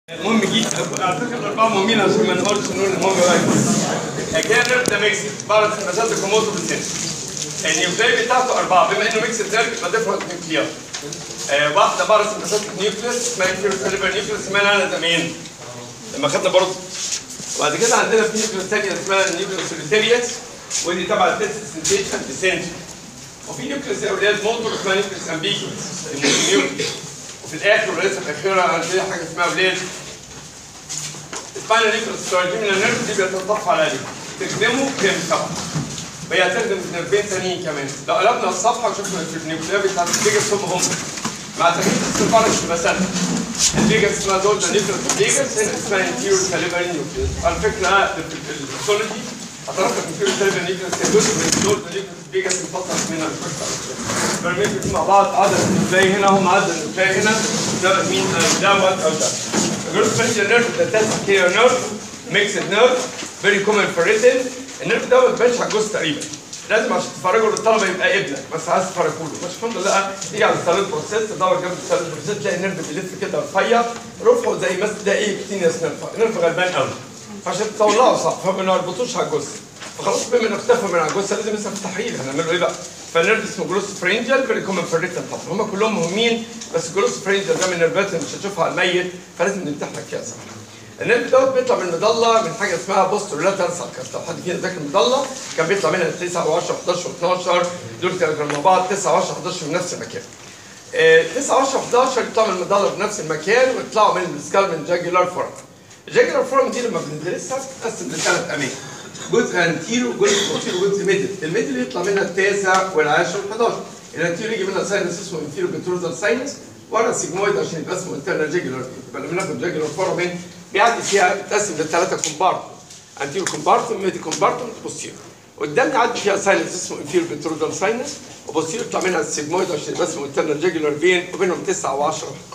مهم جدا على فكره الاربعه مهمين عشان ما نقولش نقول المهم واحد اجانر ده ميكس بعرض المسات الكوموتو بالسن النيوكلير بتاعته اربعه بما انه ميكس نيرف يبقى ديفرنت نيوكلير آه واحده بعرض المسات النيوكليس اسمها كيروساليفر نيوكليس اسمها انا زمان لما خدنا برضه وبعد كده عندنا في نيوكليس ثانيه اسمها النيوكليس سوليتاريوس ودي تبع التست سنتيشن ديسنت وفي نيوكليس يا اولاد موتور اسمها نيوكليس امبيجوس وفي الاخر وليس الاخيره عندنا حاجه اسمها اولاد اسمها نيوكليس ستارجيمينال نيرف دي بيتطرف على دي تخدمه كام طبعا وهي هتخدم نيرفين ثانيين كمان لو قلبنا الصفحه وشفنا في النيوكلير بتاعت الفيجاس هم هم مع تغيير السفارة مثلا الفيجاس اسمها دول نيوكليس الفيجاس هنا اسمها انتيريور ساليفري نيوكليس على فكره الباثولوجي هتعرف انتيريور ساليفري نيوكليس هي جزء من دول نيوكليس الفيجاس انفصلت منها برميل مع بعض عدد النيوكلير هنا هم عدد النيوكلير هنا ده مين ده وات او ده الجروس فينجر نيرف ده تاسع كير نيرف ميكسد نيرف فيري كومن في الريتن النيرف ده ما تبانش على الجثه تقريبا لازم عشان تفرجوا للطلبه يبقى ابنك بس عايز تفرجوا له مش الحمد لله تيجي على السالون بروسيس تدور جنب السالون بروسيس تلاقي النيرف بيلف كده رفيع رفعه زي مثلا ده ايه كتينيوس نيرف نيرف غلبان قوي عشان تطلعه صح فما نربطوش على الجثه فخلاص بما انه اختفى من على الجثه لازم لسه في تحرير هنعمله ايه بقى؟ فالنيرف اسمه جلوس فرينجل فيري كومن في الريتن طبعا هم كلهم مهمين بس جلوس فرينجل ده من النيرفات اللي مش هتشوفها على الميت فلازم نمتح لك فيها صح النيرف دوت بيطلع من المضله من حاجه اسمها بوستر لاتر ساكس لو حد فينا ذاكر المضله كان بيطلع منها 9 و10 و11 و12 دول كانوا مع بعض 9 و10 و11 من نفس المكان. 9 و10 و11 يطلعوا من المضله في نفس المكان ويطلعوا من السكال من جاجولار فورم. الجاجولار فورم دي لما بندرسها بتتقسم لثلاث اماكن. جزء انتيرو جزء بوستيرو وجزء ميدل، الميدل يطلع منها التاسع والعاشر وال11. الانتيرو يجي منها ساينس اسمه انتيرو بتروزال ساينس ورا السيجمويد عشان يبقى اسمه انترنال جاجولار يبقى لما ناخد جاجولار فورم بيعدي فيها بتقسم لثلاثه كومبارتمنت انتيرو كومبارتمنت ميدي كومبارتمنت بوستيرو قدام يعدي فيها ساينس اسمه انفيرو بترودال ساينس وبوستيرو يطلع منها السيجمويد عشان يبقى اسمه انترنال جاجولار فين وبينهم 9 و10 و11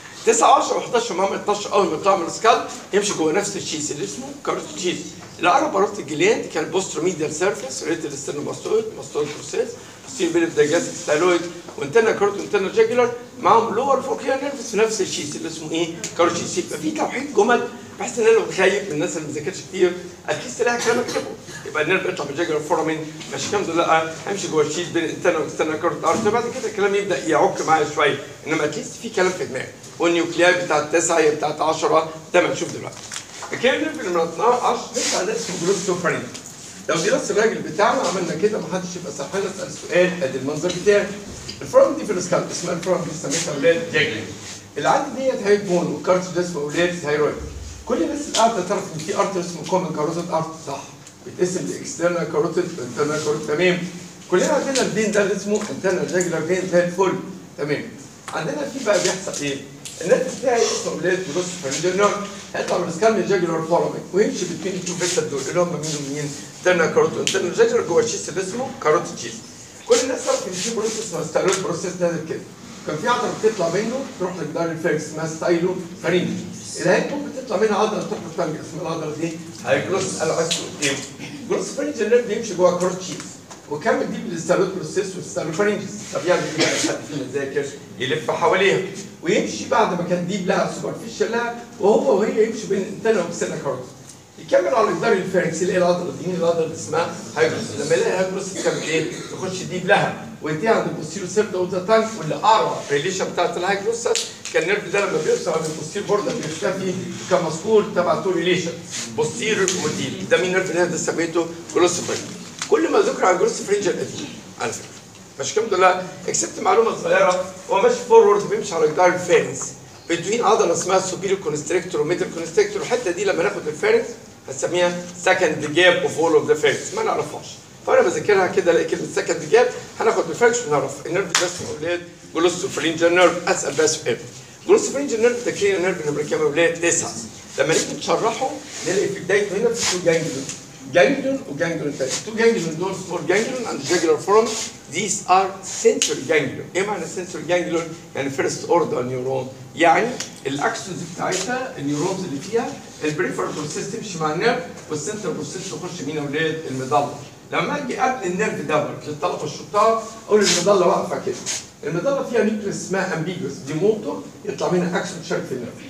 9 و10 و11 هم 12 اول ما يطلعوا من السكال يمشي جوه نفس الشيس اللي اسمه كاروت شيس الاقرب قربت الجلاد كان بوسترو ميديال سيرفيس ريتال ستيرنوماستويد ماستويد بروسيس ستيل بيلف دايجاستيك ستايلويد وانترنال كاروت وانترنال جاجولار معاهم لور فوكيال نيرفس في نفس الشيس اللي اسمه ايه كاروت شيس يبقى في توحيد جمل بحس ان انا لو خايف من الناس اللي ما ذاكرتش كتير اتليست تلاقي كلام اكتبه يبقى النيرف يطلع من جاجولار فورامين ماشي الحمد لله همشي جوه الشيت بين الانترنال والاكسترنال كاروت ارت بعد كده الكلام يبدا يعك معايا شويه انما اتليست في كلام في دماغي والنيوكليار بتاعت 9 هي بتاعت 10 ده ما نشوف دلوقتي الكلام اللي من 12 لسه ده اسمه جلوستوفرين لو درست الراجل بتاعنا عملنا كده ما حدش يبقى سرحان اسال سؤال ادي المنظر بتاعي الفرونت دي في السكالب اسمها الفرونت دي سميتها اولاد جاجلين العادي ديت هيبون وكارت ده اسمه اولاد ثايرويد كل الناس اللي قاعده تعرف ان في ارت اسمه كومن كاروتيد ارت صح بيتقسم لاكسترنال كاروتيد وانترنال كاروتيد تمام كلنا عندنا الفين ده اللي اسمه انترنال جاجلر فين زي الفل تمام عندنا في بقى بيحصل ايه؟ النت بتاعي اسمه اولاد بص فرنجرنر هيطلع من السكال من جاجلر فورامين ويمشي بين التو فيتا دول اللي هم مين ومين؟ انترنال كاروتيد انترنال جاجلر جوه الشيس اللي اسمه كاروتيد شيس كل الناس تعرف ان في بروسيس اسمها ستايلويد بروسيس نازل كده كان في عضله بتطلع منه تروح لجدار الفيركس اسمها ستايلو فرينج الهيكم بتطلع منها عضله تروح للفنج اسمها العضله دي هيجلوس الاسكو جلوس فرينج النيرف بيمشي جوه كاروت شيس وكمل دي بالستايلويد بروسيس والستايلو فرينجز طب يعمل ايه بقى حد فينا ذاكر يلف حواليها ويمشي بعد ما كان ديب لها سوبرفيشال لها وهو وهي يمشي بين الانترنال والاكسترنال كاروت يكمل على جدار الفارنكس يلاقي العضله دي العضله اللي اسمها هايجروس لما يلاقي هايجروس يكمل ايه؟ يخش ديب لها وينتهي عند البوستيرو سيردا اوف ذا تانك واللي اقرب ريليشن بتاعت الهايجروس كان النيرف ده لما بيوصل عند البوستير بوردا بيختفي كمذكور تبع تو ريليشن بوستير وموديل ده مين نيرف ده سميته جلوسفرينج كل ما ذكر عن جلوسفرينج القديم على فكره مش الحمد لله اكسبت معلومه صغيره هو ماشي فورورد بيمشي على جدار الفارنكس بين عضله اسمها سوبيريور كونستريكتور وميدل كونستريكتور الحته دي لما ناخد الفارنكس هنسميها سكند جاب اوف اول اوف ذا فارنكس ما نعرفهاش فانا بذاكرها كده الاقي كلمه سكند جاب هناخد الفارنكس ونعرف النيرف ده اسمه اولاد جلوسوفرينجر نيرف اسال بقى سؤال جلوسوفرينجر نيرف ده كلينا نيرف نمره كام يا اولاد؟ تسعه لما نيجي نشرحه نلاقي في بدايته هنا في تو جانجلون جانجلون وجانجلون تاني تو جانجلون دول سمول جانجلون عند جاجلر فورم these are sensory ganglion ايه معنى sensory ganglion يعني first order نيورون يعني الاكسوس بتاعتها النيورونز اللي فيها البريفرال بروسيس تمشي مع النيرف والسنتر بروسيس تخش مين يا اولاد المظله لما اجي قبل النيرف دوت للطلبه الشطار اقول المظله واقفه كده المظله فيها نيوكليس اسمها امبيجوس دي موتور يطلع منها اكسون شارك في النيرف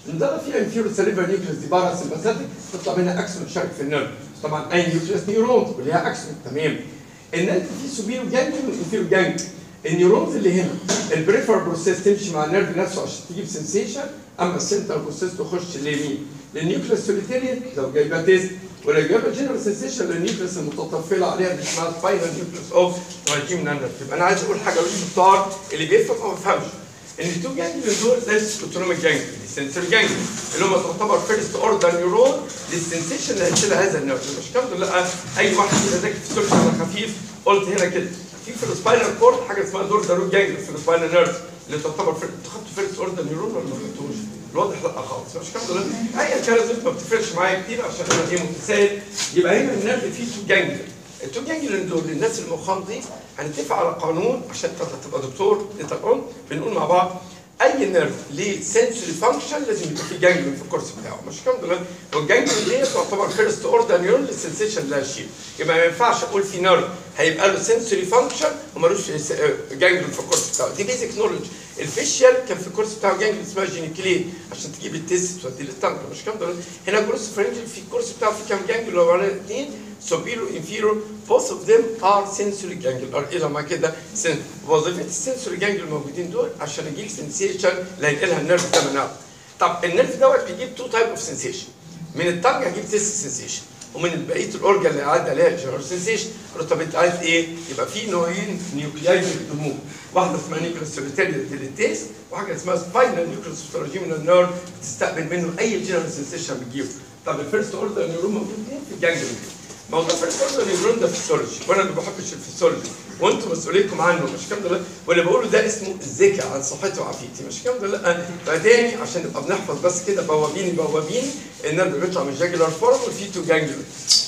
المظله فيها انفيرو سيريبرال نيوكليس دي بارا سمباثيك تطلع منها اكسون تشارك في النيرف طبعا اي نيوكليس نيورونز وليها اكسون تمام النيرف فيه سوبيرو جانجليون وانفيرو جانجليون النيورونز اللي هنا البريفر بروسيس تمشي مع النيرف نفسه عشان تجيب سنسيشن اما السنترال بروسيس تخش اليمين للنيوكليس سوليتيريان لو جايبه تيست ولا جايبه جنرال سنسيشن للنيوكليس المتطفله عليها اللي اسمها سباينال نيوكليس اوف تراكيم نيرف يبقى انا عايز اقول حاجه للدكتور اللي بيفهم او ما بيفهمش ان التو جانجليون دول زي الاوتونوميك جانجليون السنسوري جانجليون اللي هم تعتبر فيرست اوردر نيورون للسنسيشن اللي هيشيلها هذا النيرف مش كام لا اي واحد كده ذاكر في السوري على خفيف قلت هنا كده في في السباينال كورد حاجه اسمها دور دارو جانجليون في السباينال نيرف اللي تعتبر في خدتوا فيرست اوردر نيورون ولا ما خدتوش؟ الواضح لا خالص مش كام لا ايا كان ما بتفرقش معايا كتير عشان انا ايه متسائل يبقى هنا النيرف فيه تو جانجليون التو جانجليون دول للناس المخام دي هنتفق على قانون عشان انت تبقى دكتور انت بنقول مع بعض اي نيرف ليه سنسوري فانكشن لازم يبقى فيه جانجليون في الكورس بتاعه مش الحمد لله والجانجليون دي تعتبر فيرست اوردر نيورون للسنسيشن اللي هشيل يبقى ما ينفعش اقول في نيرف هيبقى له سنسوري فانكشن ومالوش جانجليون في الكورس بتاعه دي بيزك نولج الفيشيال كان في الكورس بتاعه جانجليون اسمها جينيكلين عشان تجيب التيست توديه للتانك مش الحمد لله هنا جروس فرنجل في الكورس بتاعه في كام جانجليون لو على اثنين سوبيرو انفيرو both of them are sensory ganglion are الى ما كده سن وظيفه السنسوري جانجل الموجودين دول عشان يجيب سنسيشن اللي هينقلها النيرف ده من طب النيرف دوت بيجيب تو تايب اوف سنسيشن من التانج هجيب تيست سنسيشن ومن بقيه الاورجن اللي عدى عليها جنرال سنسيشن طب انت عايز ايه؟ يبقى في نوعين نيوكلياي بيخدموه واحده اسمها نيوكليس سوليتاريا ديليتيس وحاجه اسمها سباينال نيوكليس ستراجيمينال نيرف بتستقبل منه اي جنرال سنسيشن بتجيبه طب الفيرست اوردر نيورون موجود فين؟ في الجانجليون موضوع فيرست اوردر نيورون ده فيسيولوجي وانا ما بحبش الفيسيولوجي وانتم مسؤوليتكم عنه مش كام ده واللي بقوله ده اسمه الذكاء عن صحتي وعافيتي مش كام ده لا فتاني عشان نبقى بنحفظ بس كده بوابيني بوابيني النرد بيطلع من جاجلر فورم وفي تو جانجلر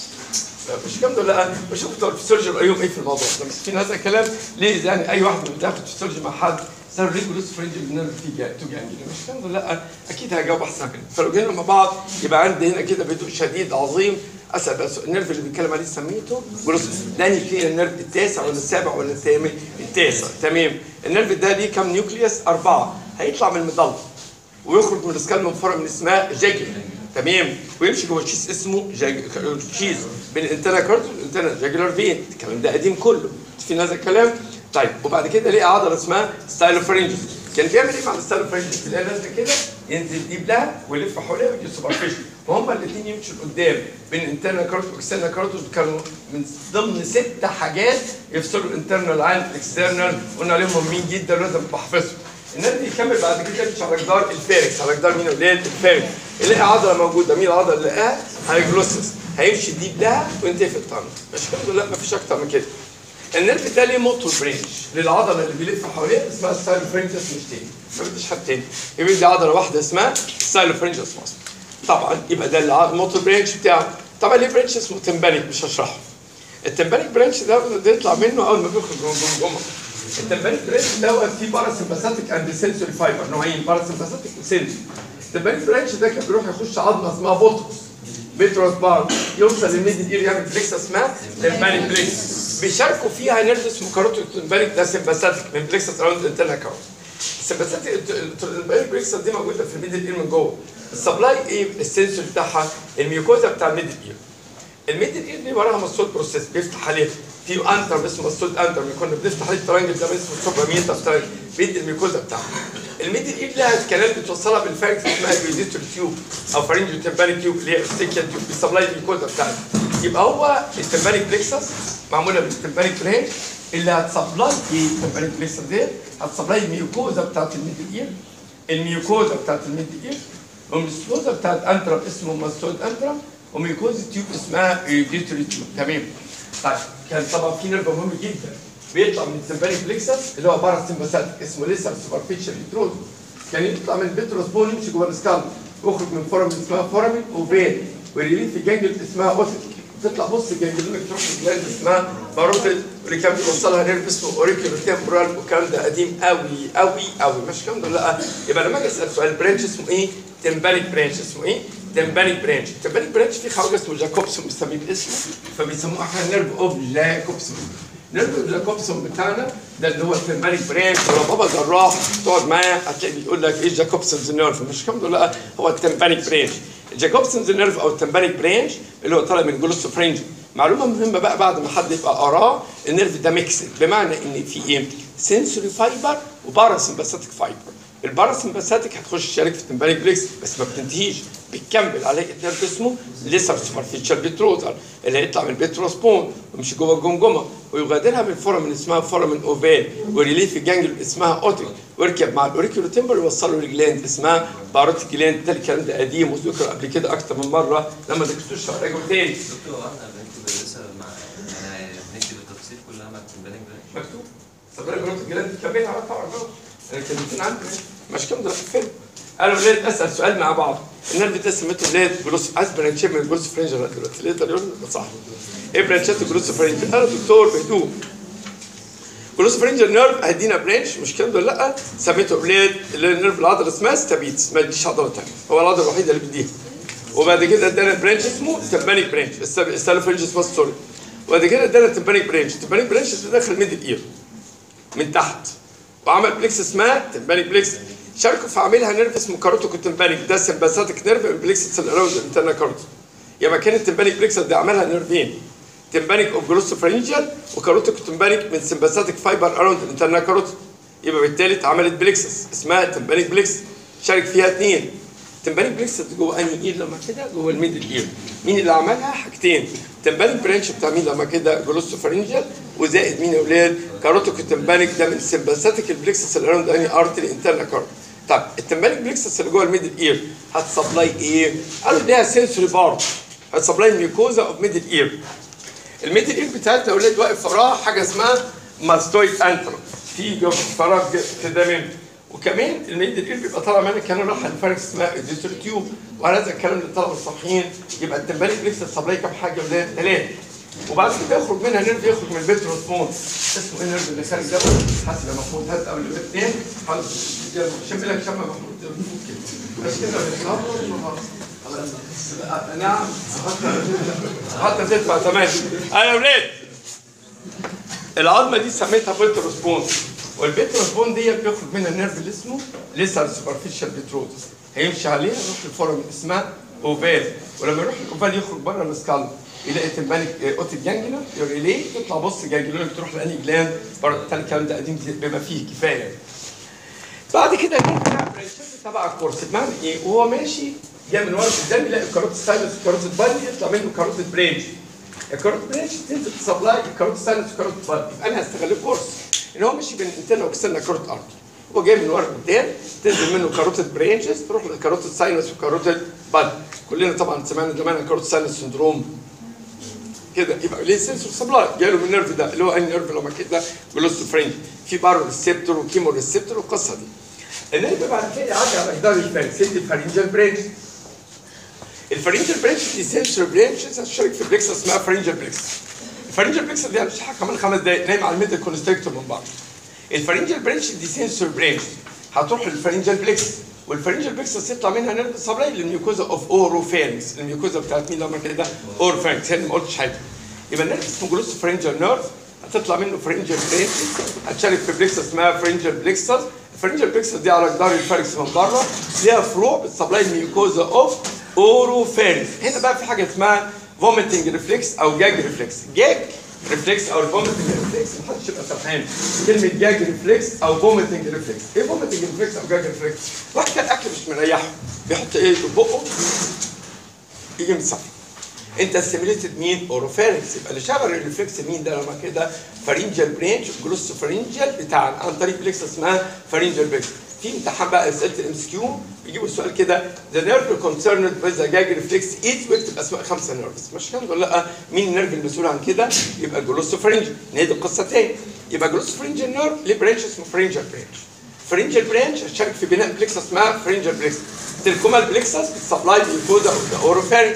مش كام ده لا بشوف بتوع الفيسيولوجي رايهم ايه في الموضوع ده مسكين هذا الكلام ليه يعني اي واحد من بتاخد فيسيولوجي مع حد صار ريجولوس فرنج النرد في تو جانجلر مش كام ده لا اكيد هجاوب احسن كده فلو جينا مع بعض يبقى عندي هنا كده بدء شديد عظيم اسال بس النيرف اللي بيتكلم عليه سميته بروس ده نيوكليير النيرف التاسع ولا السابع ولا الثامن التاسع تمام النيرف ده ليه كام نيوكليوس اربعه هيطلع من المضله ويخرج من السكال من فرع من اسمها جاجل تمام ويمشي جوه شيز اسمه جاج... شيز بين الانترا كارت والانترا جاجلر فين الكلام ده قديم كله في هذا الكلام طيب وبعد كده ليه عضله اسمها ستايلوفرنجس كان بيعمل ايه مع الستايلوفرنجس تلاقي نازله كده ينزل دي بلها ويلف حواليها ويجي سوبرفيشن وهم الاثنين يمشوا لقدام بين الانترنال كارت والاكسترنال كارت كانوا من ضمن ست حاجات يفصلوا الانترنال عن الاكسترنال قلنا عليهم مهمين جدا لازم بحفظهم الناس دي يكمل بعد كده يمشي على جدار الفاركس على جدار مين اللي هي الفاركس يلاقي عضله موجوده مين العضله اللي لقاها هايجلوسس هيمشي دي بلها وينتهي في الطن مش كده لا مفيش اكتر من كده النيرف ده ليه موتور برينش للعضله اللي بيلف حواليها اسمها ستايلوفرنجس مش تاني ما بديش حد تاني يبقى دي عضله واحده اسمها ستايلوفرنجس مصر طبعا يبقى ده الموتور برانش بتاعه طبعا ليه برانش اسمه تمبانيك مش هشرحه التمبانيك برانش ده بيطلع منه اول ما بيخرج من الجمجمه التمبانيك برانش دوت فيه باراسمباثيك اند سنسوري فايبر نوعين باراسمباثيك وسنسوري التمبانيك برانش ده كان بيروح يخش عظمه اسمها فوتوس بيتروس بار يوصل للميدل اير يعمل فليكس اسمها تمبانيك فليكس بيشاركوا فيها نيرف اسمه كاروتو تمبانيك ده سمباثيك من فليكس اراوند انترنال كاروتو السمباثيك التمبانيك فليكس دي موجوده في الميدل اير من جوه السبلاي ايه السنسور بتاعها الميوكوزا بتاع الميدل اير الميدل اير دي وراها مسود بروسيس بيفتح عليه في انتر اسمه مسود انتر كنا بنفتح عليه الترانجل ده اسمه سوبر ميتا ترانجل بيدي الميوكوزا بتاعها الميدل اير لها كانال بتوصلها بالفاركس اسمها الفيزيتور تيوب او فارنجيو تمبانيك تيوب اللي هي ستيكيا تيوب بيسبلاي الميوكوزا بتاعتها يبقى هو التمبانيك بليكسس معموله بالتمبانيك برانش اللي هتسبلاي ايه التمبانيك بليكسس ديت هتسبلاي الميوكوزا بتاعت الميدل اير الميوكوزا بتاعت الميدل اير وميوكوزا بتاعت انترم اسمه ماستود انترم وميوكوزا تيوب اسمها جيتري تيوب تمام طيب كان طبعا في نيرف مهم جدا بيطلع من التمبانيك بليكسس اللي هو بارا سمباثيك اسمه ليسر سوبرفيشال يتروز كان يطلع من البيتروس بون يمشي جوه السكال ويخرج من فورم اسمها فورمين وفين ويريليف في جانجل اسمها اوتيك تطلع بص جانجلونك تروح جلاند اسمها باروتيد واللي كان بيوصلها نيرف اسمه اوريكيولو تمبورال والكلام ده قديم قوي قوي قوي مش الكلام ده لا يبقى لما اجي اسال سؤال برانش اسمه ايه؟ تمبانيك برانش اسمه ايه؟ تمبانيك برانش التمبانيك برانش في خواجه اسمه جاكوبسون بيسميه باسمه فبيسموه احنا نيرف اوف جاكوبسون نيرف اوف جاكوبسون بتاعنا ده اللي هو التمبانيك برانش ولو بابا جراح تقعد معاه هتلاقي بيقول لك ايه جاكوبسونز نيرف مش الحمد لله هو التمبانيك برانش الجاكوبسونز نيرف او التمبانيك برانش اللي هو طالع من جلوسوفرينج معلومه مهمه بقى بعد ما حد يبقى قراه النيرف ده ميكسد بمعنى ان في ايه سنسوري فايبر وباراسمباثيك فايبر الباراسمباثيك هتخش تشارك في التمبانيك بريكس بس ما بتنتهيش بتكمل عليه نيرف اسمه ليسر سوبرفيشال بيتروزال اللي هيطلع من البيتروسبون ويمشي جوه الجمجمه ويغادرها من فورامين اسمها فورامين اوفال وريليف جانجل اسمها اوتيك ويركب مع الاوريكيولو تمبر يوصله لجلاند اسمها باروت جلاند ده الكلام ده قديم وذكر قبل كده اكتر من مره لما دكتور راجعوا تاني دكتور هو احنا بنكتب لسه مع يعني بنكتب التفاصيل كلها مع التمبانيك ده مكتوب صدرك باروت جلاند كملها على طبعا انا كلمتين عندي مش كام ده في الفيلم انا ولاد اسال سؤال مع بعض النيرف ده سميته ولاد جلوس عايز برانشات من الجلوس فرنجر دلوقتي اللي يقدر يقول لي صح ايه برانشات الجلوس فرنجر انا دكتور بهدوء جلوس فرنجر نيرف هدينا برانش مش كده ولا لا سميته ولاد اللي النيرف العضله اسمها ستابيتس ما اديش عضله ثانيه هو العضله الوحيده اللي بديها وبعد كده ادانا برانش اسمه تمبانيك برانش السالو فرنج اسمه سوري وبعد كده ادانا تمبانيك برانش تمبانيك برانش ده داخل ميدل اير من تحت وعمل بليكس اسمها تمبانيك بليكس شاركوا في عاملها نيرف اسمه كاروتو تمبانيك ده سمباثيك نيرف بليكس الاراوند انترنا كاروتو يبقى كان التمبانيك بليكس دي عملها نيرفين تمبانيك اوف جلوسوفرينجيال وكاروتو تمبانيك من سمباثيك فايبر اراوند انترنا كاروتو يبقى بالتالي اتعملت بليكسس اسمها تمبانيك بليكس شارك فيها اثنين تمبانيك بليكس جوه انهي اير لما كده جوه الميدل اير مين اللي عملها حاجتين تمبانيك برانش بتاع مين لما كده جلوسوفرينجيال وزائد مين يا اولاد كاروتو تمبانيك ده من سمباثيك البليكسس الاراوند انهي ارتري انترنا كاروتو طب التمبانيك بليكسس اللي جوه الميدل اير هتسبلاي ايه؟ قالوا ليها سنسوري بارت هتسبلاي الميوكوزا اوف ميدل اير الميدل اير بتاعتنا يا اولاد واقف وراها حاجه اسمها ماستويد انترا في جو- فراغ كده منه وكمان الميدل اير بيبقى طالع منها كان راح الفرق اسمها الديتر تيوب وعلى هذا الكلام للطلبه الصحيين يبقى التمبانيك بليكسس سبلاي كام حاجه يا اولاد؟ ثلاثه وبعد كده يخرج منها نيرف يخرج من البيت رسمون اسمه ايه النيرف اللي خارج ده حسب يا محمود هات قبل الاثنين حاضر شم لك شم يا محمود بس كده خلاص نعم حتى تدفع تمام انا يا ولاد العظمه دي سميتها بيت ريسبونس والبيت ريسبونس دي بيخرج منها النيرف اللي اسمه ليسر سوبرفيشال بيتروزس هيمشي عليها يروح للفورم اسمها اوفال ولما يروح الاوفال يخرج بره السكال يلاقي تمبانيك اوتيك جانجلر يوريليه تطلع بص جانجلر تروح لاني جلاند بره تاني الكلام ده قديم بما فيه كفايه يعني. بعد كده جه بتاع برانشات تبع الكورس بمعنى ايه؟ وهو ماشي جاي من ورا قدام يلاقي الكاروت ساينس والكاروت بادي يطلع منه كاروت برانش الكاروت برانش تنزل تسبلاي الكاروت ساينس والكاروت بادي يبقى انا هستغل الكورس ان هو ماشي بين انتنا وكسرنا كاروت ارض هو جاي من ورا قدام تنزل منه كاروت برانشز تروح للكاروت ساينس والكاروت بادي كلنا طبعا سمعنا زمان عن كاروت ساينس سندروم كده يبقى ليه سنسور سبلاي جاله من النيرف ده اللي هو انهي نيرف لما كده جلوسوفرينج في بارو ريسبتور وكيمو ريسبتور والقصه دي النيرف بعد كده يعدي على جدار الفارنج سيدي الفارنجال برانش الفارنجال برانش دي سنسور برانشز هتشارك في بليكس اسمها فارنجال بليكس الفارنجال بليكس دي هنشرحها كمان خمس دقايق نايم على الميدل كونستريكتور من بعض الفارنجال برانش دي سنسور برانش هتروح للفارنجال بليكس والفارنجال بليكس يطلع منها نيرف سبلاي للميوكوزا اوف اورو فارنكس الميوكوزا بتاعت مين لما كده اورو فارنكس هنا ما قلتش حاجه يبقى النيرف اسمه جلوس فرنجال نيرف هتطلع منه فرنجال برانش هتشارك في بليكس اسمها فرنجال بليكسس الفرنجال بليكسس دي على جدار الفارنكس من بره ليها فروع بتسبلاي الميوكوزا اوف اورو فارنكس هنا بقى في حاجه اسمها فوميتنج ريفلكس او جاج ريفلكس جاج ريفلكس او الفوميتنج ريفلكس محدش يبقى سرحان كلمه جاج ريفلكس او فوميتنج ريفلكس ايه فوميتنج ريفلكس او جاج ريفلكس واحد كان اكل مش مريحه بيحط ايه في بقه يجي مصفي انت ستيميليتد مين اوروفارنكس يبقى اللي شغل الريفلكس مين ده لما كده فارنجال برانش جلوس فارنجال بتاع عن طريق بليكس اسمها فارنجال بليكس في امتحان بقى اسئله الام اس كيو بيجيبوا السؤال كده ذا نيرف كونسيرند وذ جاج ريفلكس ايز ويكتب اسماء خمسه نيرفز مش كده ولا لا مين النيرف المسؤول عن كده يبقى جلوس فارنجال نهدي القصه تاني يبقى جلوس فارنجال نيرف ليه برانش اسمه فارنجال برانش فرنجال برانش هتشارك في بناء بليكس اسمها فرنجال بليكس تلكوما البليكسس بتسبلاي ميوكوزا اوف ذا اوروفارنكس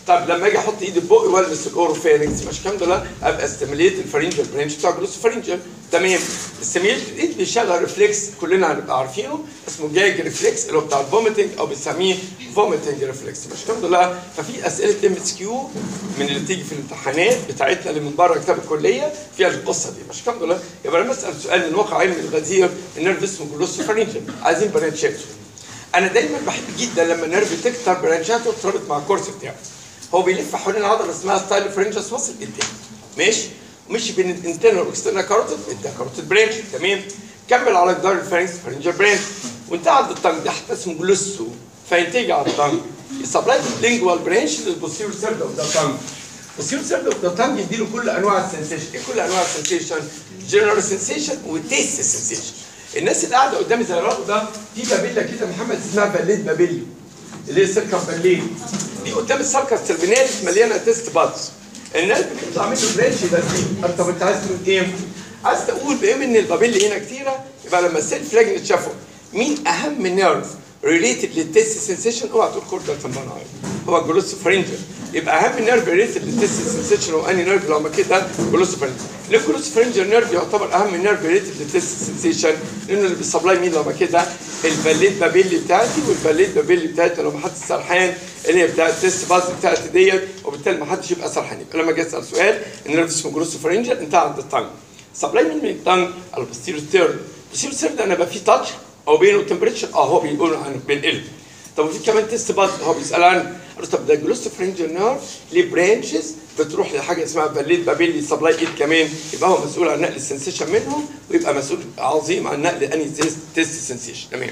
طب لما اجي احط ايدي في بقي والمس الاوروفيرنكس مش كام دول ابقى استيميليت الفرنجل برانش بتاع جلوسوفرنجل تمام استيميليت الايد بيشغل ريفلكس كلنا هنبقى عارفينه اسمه جاج ريفلكس اللي هو بتاع الفوميتنج او بنسميه فوميتنج ريفلكس مش كام دول ففي اسئله ام اس كيو من اللي بتيجي في الامتحانات بتاعتنا اللي من بره كتاب الكليه فيها القصه دي مش كام دول يبقى لما اسال سؤال من واقع علمي الغزير النيرف اسمه جلوسوفرنجل عايزين برانشات انا دايما بحب جدا لما النيرف تكتر برانشاته تربط مع الكورس بتاعه هو بيلف حوالين عضله اسمها ستايل فرنجس ماسل قدام ماشي مشي بين الانترنال والاكسترنال كاروتيد ادى كاروتيد برانش تمام كمل على جدار الفرنكس فرنجر برانش وانتهى عند الطنج ده حتى اسمه جلوسو فينتج على الطنج يسبلاي اللينجوال برانش للبوستيريور سيرد اوف ذا طنج البوستيريور سيرد اوف ذا طنج يديله كل انواع السنسيشن ايه كل انواع السنسيشن جنرال سنسيشن وتيست سنسيشن الناس اللي قاعده قدامي زي الراجل ده في بابيلا كده محمد اسمها باليت بابيليو اللي هي سيركم بالين دي قدام السيركس ترميناليس مليانه تيست بادز الناس بتطلع منه برانش بس طب انت عايز تقول ايه؟ عايز تقول بما ان البابيل هنا كتيره يبقى لما السيلف فلاجنت شافوا مين اهم نيرف ريليتد للتيست سنسيشن اوعى تقول كوردال تمباناي هو الجلوس فرنجل يبقى اهم نيرف ريليتد للتيست سنسيشن هو اني نيرف لو ما كده جلوس فرنجل ليه الجلوس فرنجل نيرف يعتبر اهم نيرف ريليتد للتيست سنسيشن لانه اللي بيسبلاي مين لو ما كده الباليت بابيلي بتاعتي والباليت بابيلي بتاعتي لو ما حدش سرحان اللي هي بتاعت التيست باز بتاعتي ديت وبالتالي ما حدش يبقى سرحان يبقى لما اجي اسال سؤال النيرف اسمه جلوس فرنجل انتهى عند الطنج سبلاي مين من الطنج على البوستيريور ثيرد البوستيريور ثيرد انا بقى فيه تاتش او بينه تمبريتشر اه هو بيقول عنه بينقله طب وفي كمان تيست باز هو بيسال عنه قال له طب ده جلوستوفرنجل نيرف ليه برانشز بتروح لحاجه اسمها باليت بابيلي سبلاي ايد كمان يبقى هو مسؤول عن نقل السنسيشن منهم ويبقى مسؤول عظيم عن نقل اني تيست سنسيشن تمام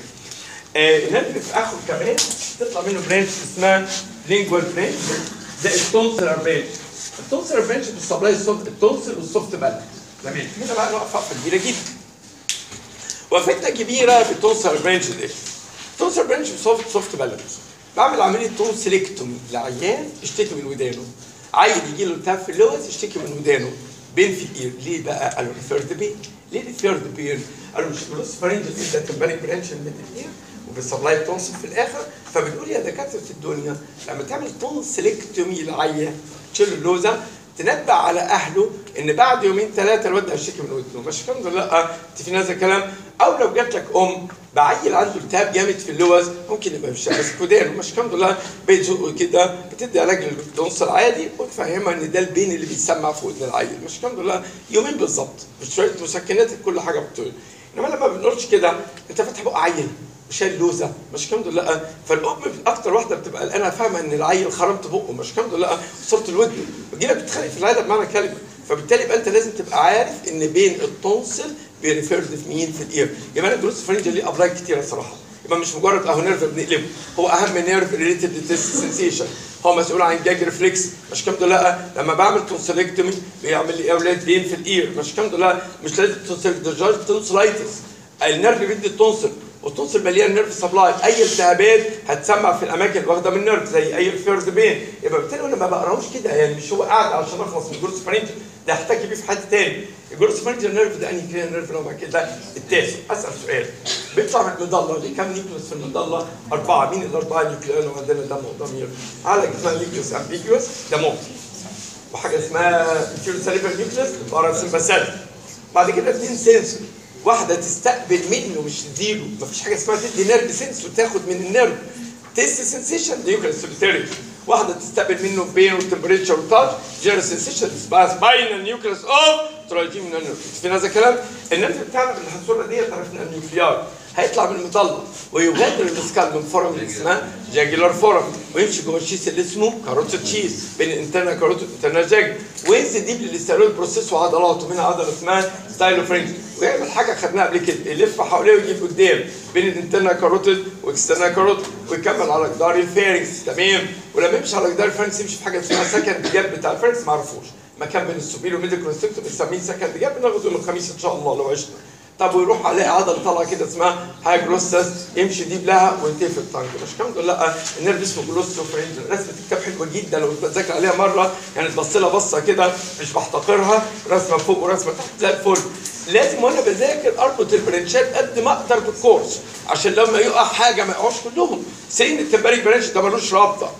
آه النيرف في اخره كمان تطلع منه برانش اسمها لينجوال برانش ده التونسلر برانش التونسلر برانش بتسبلاي السوفت التونسل والسوفت بالانس تمام هنا بقى نقف وقفه كبيره جدا وقفتنا كبيره بالتونسلر برانش دي تونسر برانش بسوفت سوفت بالانس بعمل عمليه تونسلكتومي لعيان يشتكي من ودانه عيل يجي له التهاب في اللوز يشتكي من ودانه بين في اير ليه بقى؟ قالوا الثيرد بين ليه الثيرد بين؟ قالوا مش بلوس فرنجل انت تمبانيك برانش من الاير وبيسبلاي تونسل في الاخر فبنقول يا دكاتره الدنيا لما تعمل تونسلكتومي لعيان تشيل اللوزه تنبأ على اهله ان بعد يومين ثلاثه الواد هيشتكي من ودنه مش الكلام ده لا انت في هذا الكلام او لو جات لك ام بعيل عنده التهاب جامد في اللوز ممكن يبقى مش ماسك ودانه مش الحمد لله بيزقه كده بتدي علاج للتونس العادي وتفهمها ان ده البين اللي بيتسمع في ودن العيل مش الحمد لله يومين بالظبط مش شويه مسكنات كل حاجه بتقول انما لما بنقولش كده انت فاتح بق عيل وشايل لوزه مش الحمد لله فالام اكتر واحده بتبقى قلقانه فاهمه ان العيل خرمت بقه مش الحمد لله وصلت الودن بتجي لك بتتخانق في العياده بمعنى كلمه فبالتالي يبقى انت لازم تبقى عارف ان بين التونسل بيريفيرد في مين في الاير يبقى انا الجلوس فرنجل ليه ابراج كتيره صراحه يبقى مش مجرد اهو نيرف بنقلبه هو اهم نيرف ريليتد للتست سنسيشن هو مسؤول عن جاج ريفلكس مش كام لا لما بعمل تونسلكتومي بيعمل لي ايه اولاد بين في الاير مش كام لا مش لازم تونسلايتس النيرف بيدي التونسل والتونسل مليان نيرف سبلاي اي التهابات هتسمع في الاماكن اللي واخده من نيرف زي اي فيرد بين يبقى بالتالي انا ما بقراهوش كده يعني مش هو قاعد علشان اخلص من الجلوس فرنجل ده احتاج بيه في حد تاني الجلوس فرنجل نيرف ده انهي كده نيرف لو كده التاسع اسال سؤال بيطلع من المظله ليه كام نيوكليوس في المظله؟ اربعه مين الاربعه نيوكليون اللي عندنا دم وضمير؟ على اسمها نيوكليوس امبيجوس ده موتي وحاجه اسمها انتيرو ساليفر نيوكليوس باراسمباثيك بعد كده اثنين سنسور واحده تستقبل منه مش تديله مفيش حاجه اسمها تدي نيرف سنس وتاخد من النيرف تيست سنسيشن نيوكليس سوليتاري واحده تستقبل منه بين والتمبريتشر والتاتش جيرال سنسيشن اسمها سباينال نيوكليس اوف تراجين من النيرف في هذا الكلام النيرف بتاعنا بالحصوله دي عرفنا النيوكليار هيطلع من المظله ويغادر السكال من فورم اللي اسمها جاجلر فورم ويمشي جوه الشيس اللي اسمه كاروتيد شيس بين الانترنال كاروتيد والانترنال جاج وينزل ديب للاستيرويد بروسيس وعضلاته منها عضله اسمها ستايلوفرنج ويعمل حاجه خدناها قبل كده يلف حواليه ويجيب قدام بين الانترنال كاروتيد واكسترنال كاروتيد ويكمل على جدار الفارنكس تمام ولما يمشي على جدار الفارنكس يمشي في حاجه اسمها سكند جاب بتاع الفارنكس ما اعرفوش مكان بين السوبيرو ميديكال كونستركتور بنسميه سكند جاب بناخده يوم الخميس ان شاء الله لو عشنا طب ويروح عليه عضله طالعه كده اسمها هايجلوسس يمشي ديب لها وينتهي في الطنج مش كام لا النيرف اسمه جلوسوفرنجل رسمه الكتاب حلوه جدا لو بتذاكر عليها مره يعني تبص لها بصه كده مش بحتقرها رسمه فوق ورسمه تحت زي الفل لازم وانا بذاكر اربط البرنشات قد ما اقدر بالكورس عشان لما يقع حاجه ما يقعوش كلهم سين التمبارك برانش ده ملوش رابطه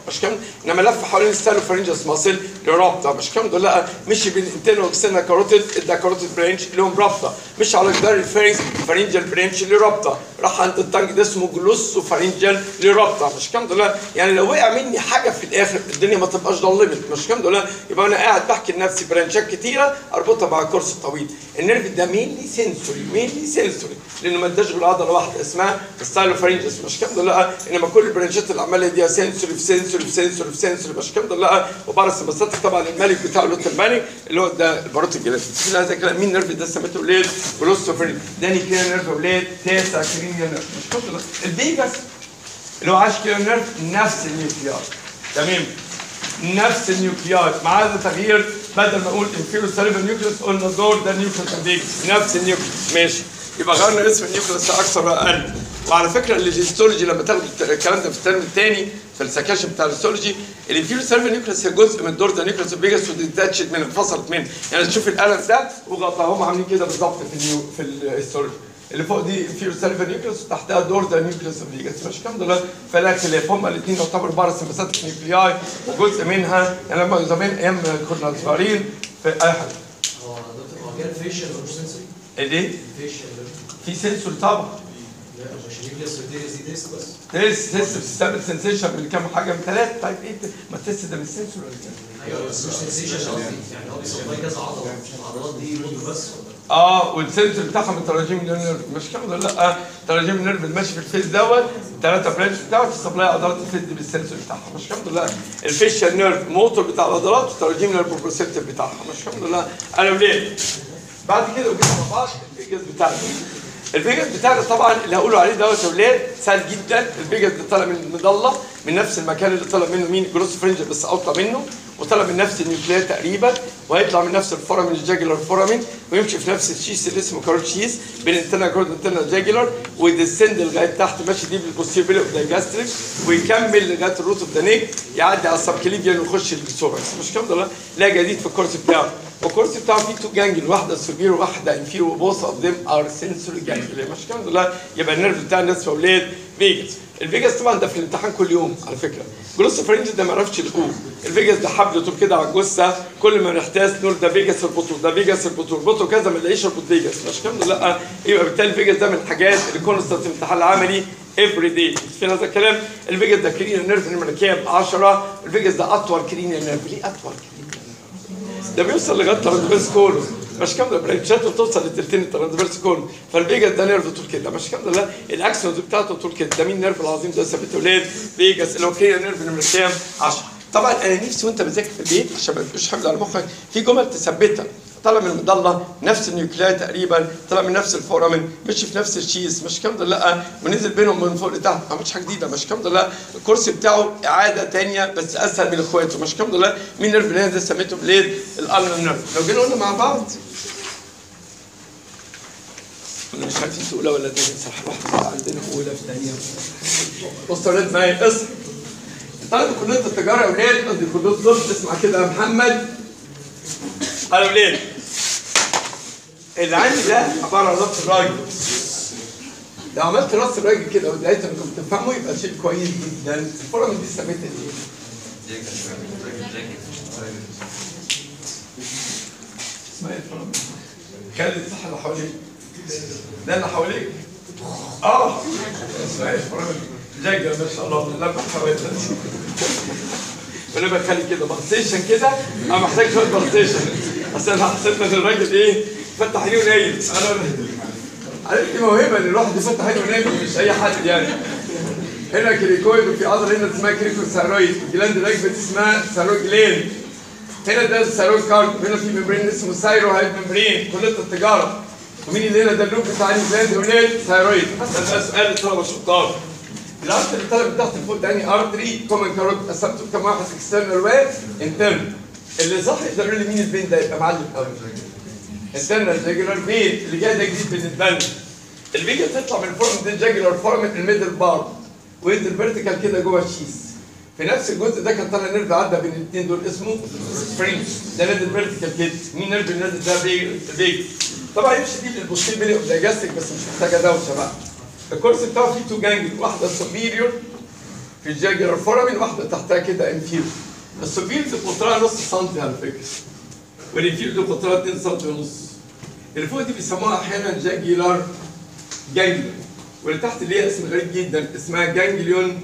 مش كام انما لف حوالين الستالو فارنجس ماسل لرابطه مش كام دول لا مشي بين الانترنال واكسترنال كاروتيد ادى كاروتيد برانش لهم رابطه مش على جدار الفارنج فارنجال برانش لرابطه راح عند التانج ده اسمه جلوسو فارنجال لرابطه مش كام دول يعني لو وقع مني حاجه في الاخر الدنيا ما تبقاش ضلمت مش كام دول يبقى انا قاعد بحكي لنفسي برانشات كتيره اربطها مع الكورس الطويل النيرف ده مينلي سنسوري مينلي سنسوري لانه ما اداش غير عضله واحده اسمها ستايلو فارنجس مش كام دول لا انما كل البرانشات اللي عماله دي سنسوري في سنسوري في سنسوري في سنسوري مش كام دول لا وباراسمباثيك طبعا الملك بتاع لوت الملك اللي هو ده الباروت الجلد هذا كلام مين نيرف ده سميته ولاد جلوسوفرين داني كده نيرف ولاد تاسع كرينيا نيرف مش كام دول البيجاس اللي هو عاش كده نيرف نفس النيوكليار تمام نفس النيوكليار ما عدا تغيير بدل ما اقول انفيرو سيرفر نيوكليوس قلنا دور ده نيوكليوس البيجاس نفس النيوكليوس ماشي يبقى غيرنا اسم النيوكليوس اكثر واقل وعلى فكره الهيستولوجي لما تاخد الكلام ده في الترم الثاني في السكاشن بتاع الهيستولوجي الانفيرو سيرفر نيوكليوس هي جزء من دور ده نيوكليوس البيجاس وديتاتشد من انفصلت منه يعني تشوف القلم ده وغطاهم عاملين كده بالظبط في النيو في الهيستولوجي اللي فوق دي انفيرو سيرفر نيوكليوس وتحتها دور ده نيوكليوس الفيجاس مش كام دول فلا خلاف هما الاثنين يعتبروا باراسمباثيك نيوكلياي وجزء منها يعني لما زمان ايام كنا صغيرين في اي حاجه هو دكتور هو كان فيشل مش سنسوري ايه فيشل في سنسور طبعا لا مش نيوكليس وديريس دي تيست بس تيست تيست بتستقبل سنسيشن من كام حاجه من ثلاثه طيب ايه ما التيست ده مش سنسور ولا إيه؟ ايوه بس مش سنسيشن قصدي يعني هو بيسبلاي كذا عضله العضلات دي مود بس ولا اه والسنسور بتاعها من تراجيم النيرف مش كده ولا لا تراجيم النيرف اللي ماشي في الفيس دوت الثلاثه برانش بتاعه تسبلاي عضلات الفيس دي بالسنسور بتاعها مش كده ولا لا الفيشال نيرف موتور بتاع العضلات وتراجيم النيرف بروسيبتيف بتاعها مش كده ولا لا انا وليه بعد كده وجينا مع بعض الفيجاس بتاعنا الفيجاس بتاعنا طبعا اللي هقوله عليه دوت يا ولاد سهل جدا الفيجاس ده طالع من المضله من نفس المكان اللي طلع منه مين جروس فرنج بس اوطى منه وطلع من نفس النيوكليات تقريبا وهيطلع من نفس الفورامين الجاجلر فورامين ويمشي في نفس الشيس اللي اسمه كارول شيس بين انتنا كارول انتنا جاجلر ويدسند لغايه تحت ماشي دي بالبوستير بيلو دايجاستريك ويكمل لغايه الروت اوف ذا نيك يعدي على السبكليفيان ويخش السوبرس مش كام ده لا جديد في الكورس بتاعه والكورس بتاعه فيه تو جانجل واحده سوبير وواحده انفيرو وبوث اوف ذيم ار سنسوري جانجل مش كام ده يبقى النيرف بتاع الناس في اولاد فيجاس الفيجاس طبعا ده في الامتحان كل يوم على فكره جلوس فرنج ده ما عرفش القوه الفيجاس ده حبل طول كده على الجثه كل ما نحتاس نقول ده فيجاس البطول ده فيجاس البطول بطول كذا ما نلاقيش اربط فيجاس مش كام لا يبقى بالتالي الفيجاس ده من الحاجات اللي كونستانت في الامتحان العملي افري داي في هذا الكلام الفيجاس ده كرينيا نيرف نمره كام 10 الفيجاس ده اطول كرينيا نيرف ليه اطول كرينيا ده بيوصل لغايه ترانسفيرس كولون مش كام ده برانشات بتوصل لتلتين الترانسفيرس كولون فالفيجاس ده نيرف طول كده مش كام ده لا الاكسونز بتاعته طول كده ده مين نيرف العظيم ده ثابت ولاد فيجاس اللي هو كرينيا نيرف نمره كام 10 طبعا انا نفسي وانت بتذاكر في البيت عشان ما تبقاش حمل على مخك في جمل تثبتها طلع من المضله نفس النيوكلياي تقريبا طلع من نفس الفورامين مشي في نفس الشيز مش كام ده لا ونزل بينهم من فوق لتحت ما عملش حاجه جديده مش كام ده لا الكرسي بتاعه اعاده ثانيه بس اسهل من اخواته مش كام ده لا مين نيرف اللي ده سميته بليد الالنا نيرف لو جينا قلنا مع بعض كنا مش عارفين في اولى ولا ثانيه صح واحده عندنا في اولى في ثانيه بصوا يا ولاد معايا اصحى طالب كليه التجاره يا ولاد قصدي كليه الطب اسمع كده يا محمد قال يا ولاد اللي عندي ده عباره عن راس الراجل لو عملت راس الراجل كده ولقيت انكم بتفهموا يبقى شيء كويس جدا الفورم دي سميتها ايه؟ اسمها ايه الفورم؟ خالد صح اللي حواليك ده اللي حواليك اه اسمها ايه الفورم؟ جاجة ما شاء الله لما حواليك وانا بخلي كده بارتيشن كده انا محتاج شويه بارتيشن اصل انا حسيت ان الراجل ايه فتح عينيه ونايم انا عرفت دي موهبه ان الواحد يفتح عينه ونايم مش اي حد يعني هنا كريكويد وفي عضله هنا اسمها كريكو ثايرويد الجلاند راكبه اسمها ثايرويد جلاند هنا ده الثايرويد كارد هنا في ممبرين اسمه ثايرو هايد ممبرين كليه التجاره ومين اللي هنا ده اللوب بتاع الجلاند ولاد ثايرويد حسب ده سؤال الطلبه الشطار الارت اللي طالع من تحت لفوق ده اني ارتري كومن كاروت قسمته كام واحد اكسترنال و انترنال اللي صح يقدر لي مين البين ده يبقى معلم قوي انترنال جاجولار بين اللي جاي ده جديد بالنسبه لنا الفيجا تطلع من الفورم ده جاجولار فورم الميدل بار وينزل فيرتيكال كده جوه الشيس في نفس الجزء ده كان طالع نيرف عدى بين الاثنين دول اسمه سبرينج ده نازل فيرتيكال كده مين نيرف اللي نازل ده بيج طبعا يمشي دي للبوستير بيلي اوف دايجاستيك بس مش محتاجه دوشه بقى الكورس بتاعه فيه تو جانجل واحده سوبيريور في الجاجر فورامين واحده تحتها كده انفيرو السوبير دي قطرها نص سنتي على فكره والانفيرو دي قطرها 2 سنتي ونص اللي فوق دي بيسموها احيانا جاجيلار جانجليون واللي تحت اللي هي اسم غريب جدا اسمها جانجليون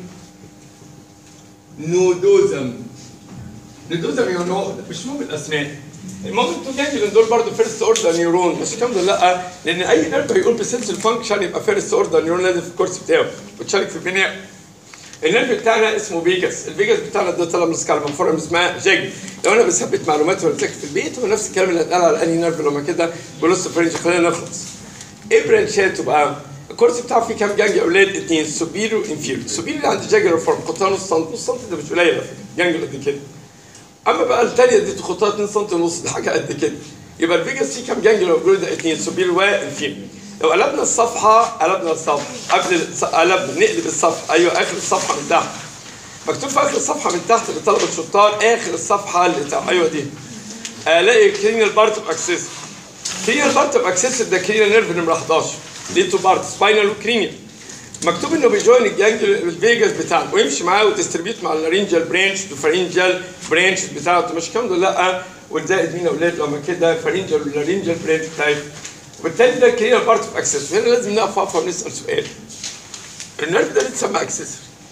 نودوزم نودوزم يعني نقطة مش مهم الاسماء المهم التو جانجليون دول برضه فيرست اوردر نيورون بس الكلام ده لا لان اي نيرف هيقول بسنسل فانكشن يبقى فيرست اوردر نيورون لازم في الكورس بتاعه وتشارك في البناء النيرف بتاعنا اسمه فيجاس الفيجاس بتاعنا ده طلع من سكالما فورم اسمها جاج لو انا بثبت معلومات ولا بذاكر في البيت هو نفس الكلام اللي اتقال على انهي نيرف لما كده بنص فرنج خلينا نخلص ايه برانشاته بقى الكورس بتاعه فيه كام جانج يا اولاد اثنين سوبيرو وانفيرو سوبيرو اللي عند جاجر فورم قطرها نص سم نص سم ده مش قليل على فكره جانج قد كده اما بقى الثانيه دي تخطها 2 سم ونص دي حاجه قد كده يبقى الفيجاس فيه كام جانج لو بيقولوا ده اثنين سوبيرو وانفيرو لو قلبنا الصفحه قلبنا الصفحه قبل الص- قلبنا نقلب الصفحه ايوه اخر الصفحه من تحت مكتوب في اخر الصفحه من تحت لطلبه الشطار اخر الصفحه اللي تحت ايوه دي الاقي كرينيال بارت اوف اكسس كرينيال بارت اوف اكسس ده كرينيال نيرف نمره 11 ليه تو بارت سباينال وكرينيال مكتوب انه بيجوين الجانج الفيجاس بتاعنا ويمشي معاه وتستربيوت مع اللارينجال برانش وفارينجال برانش بتاعته مش الكلام ده لا والزائد مين يا اولاد لما كده فارينجال واللارينجال برانش بتاعته وبالتالي ده كرينيال بارت اوف اكسس وهنا لازم نقف وقفه ونسال سؤال النيرف ده اللي اتسمى اكسسوري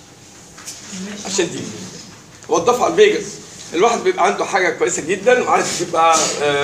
عشان دي وضفها على الفيجاس الواحد بيبقى عنده حاجه كويسه جدا وعارف يبقى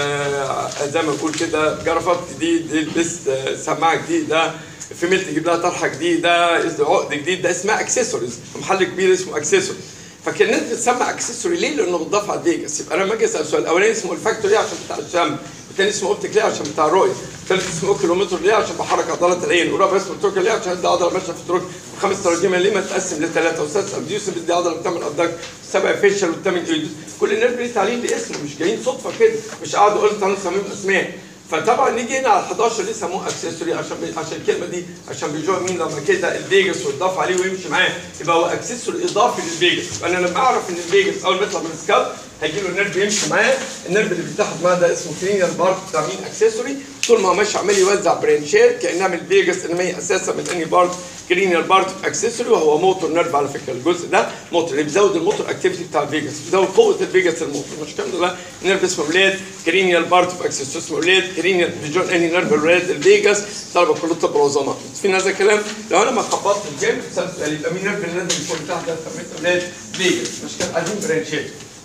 آه زي ما بقول كده جرافات جديد يلبس آه سماعه جديده في ميل تجيب لها طرحه جديده عقد جديد ده اسمها اكسسوارز محل كبير اسمه اكسسوري فكان الناس بتسمى اكسسوري ليه؟ لانه بتضاف على الفيجاس يبقى انا لما اجي اسال السؤال الاولاني اسمه الفاكتور ليه عشان بتاع الشم الثاني اسمه اوبتيك ليه عشان بتاع الرؤيه الثالث اسمه كيلومتر ليه عشان بحرك عضلات العين والرابع اسمه التروكر ليه عشان دي عضله ماشيه في التروك والخامس تراجيما ليه ما تقسم لثلاثه والسادس ابديوس دي عضله بتعمل ابداك السابع فيشل والثامن ايدوس كل الناس ليه تعليم باسمه مش جايين صدفه كده مش قعدوا قلت تعالوا نسميهم اسماء فطبعا نيجي هنا على 11 ليه سموه اكسسوري عشان بي... عشان الكلمه دي عشان بيجوا مين لما كده الفيجاس ويضاف عليه ويمشي معاه يبقى هو اكسسوري اضافي للفيجاس انا لما اعرف ان الفيجاس اول ما يطلع من السكاب هيجي له النيرف يمشي معاه النيرف اللي بيتحد معاه ده اسمه كرينيال بارت بتاع مين اكسسوري طول ما هو ماشي عمال يوزع برانشات كانها من الفيجاس انما هي اساسا من انهي بارت كرينيال بارت اكسسوري وهو موتور نيرف على فكره الجزء ده موتور اللي بيزود الموتور اكتيفيتي بتاع الفيجاس بيزود قوه الفيجاس الموتور مش كام ده نيرف اسمه ولاد كرينيال بارت اوف اكسسوري اسمه ولاد كرينيال بيجون انهي نيرف ولاد الفيجاس طلبه كله طب وعظماء في هذا الكلام لو انا ما خبطت الجامد سألت سؤال يبقى مين نيرف اللي نازل يكون تحت ده سميته ولاد فيجاس مش كان قاعدين برانشات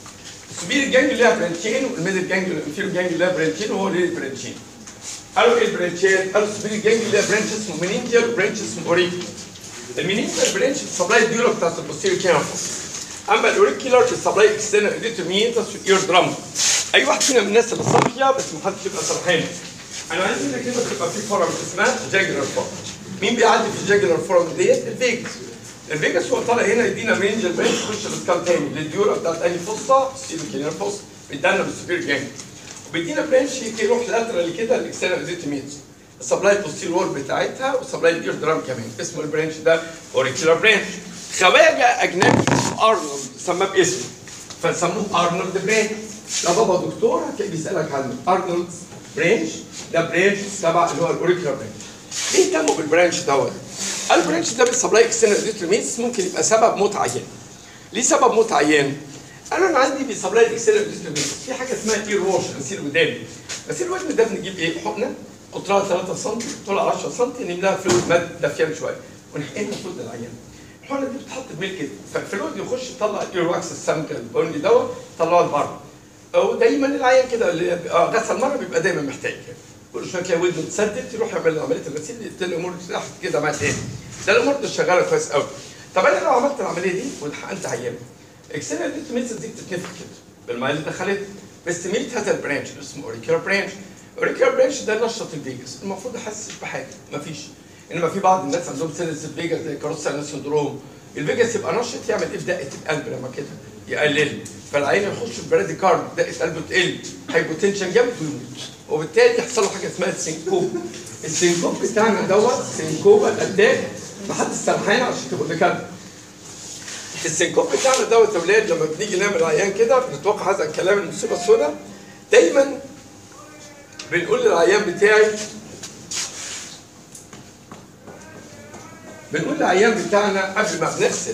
السبير الجانج اللي لها برانشين والميدل جانج والانفيرو جانج اللي لها برانشين وهو ليه برانشين قالوا ايه البرانشات؟ قالوا السبير الجانج اللي لها برانش اسمه منينجر وبرانش اسمه اوريكل المنينجر برانش السبلاي ديولا بتاعت البوستيريو كانفوس اما الاوريكيولار السبلاي اكسترنال اديتومينتس والاير درام اي واحد فينا من الناس اللي صافيه بس ما حدش يبقى سرحان انا عايز منك كده تبقى في فورم اسمها جاجلر فورم مين بيعدي في الجاجلر فورم ديت الفيجاس الفيجاس هو طالع هنا يدينا منينجر برانش يخش الاسكال تاني للديولا بتاعت انهي فصه سيلوكينير فصه بيدانا بالسوبير جانج وبيدينا برانش يروح لاترال كده الاكسترنال اديتومينتس السبلاي بوستير وول بتاعتها وسبلاي الاير درام كمان اسمه البرانش ده اوريكولار برانش خواجه اجنبي اسمه ارنولد سماه باسمه فسموه ارنولد برانش ده بابا دكتور هتلاقيه بيسالك عنه ارنولد برانش ده برانش تبع اللي هو الاوريكولار برانش ليه اهتموا بالبرانش دوت؟ البرانش ده بالسبلاي اكسترنال اديتومينتس ممكن يبقى سبب موت عيان ليه سبب موت عيان؟ انا انا عندي بيسبلاي الاكسترنال اديتومينتس في حاجه اسمها اير ووش غسيل ودان غسيل الودن ده بنجيب ايه؟ حقنه قطرها 3 سم طولها 10 سم نملاها فلويد ماد دافيان شويه ونحقنها في ودن العيان الحقنه دي بتتحط بميل كده فالفلويد يخش يطلع الاير واكس السمكه البني دوت يطلعه لبره ودايما العيان كده اللي آه، غسل مره بيبقى دايما محتاج كده كل شويه تلاقي ودنه اتسدت يروح يعمل عمليه الغسيل تلاقي الامور تحت كده معاه تاني ده الامور دي شغاله كويس قوي طب انا لو عملت العمليه دي وحقنت عيان اكسنال ديتوميتس دي بتتنفخ كده بالميه اللي دخلت بستميت هذا البرانش اللي اسمه اوريكولار برانش اوريكولار برانش ده نشط الفيجاس المفروض احسش بحاجه مفيش انما في بعض الناس عندهم سيلز الفيجاس زي كاروسا سندروم الفيجاس يبقى نشط يعمل ايه في دقه القلب لما كده يقلل فالعين يخش في برادي كارد دقه قلبه تقل هايبوتنشن جامد ويموت وبالتالي يحصل له حاجه اسمها السينكوب السينكوب بتاعنا دوت سينكوبا اتاك محدش سامحان عشان تبقوا كده السينكوب بتاعنا دوت يا ولاد لما بنيجي نعمل عيان كده بنتوقع هذا الكلام المصيبه السوداء دايما بنقول للعيان بتاعي بنقول للعيان بتاعنا قبل ما بنغسل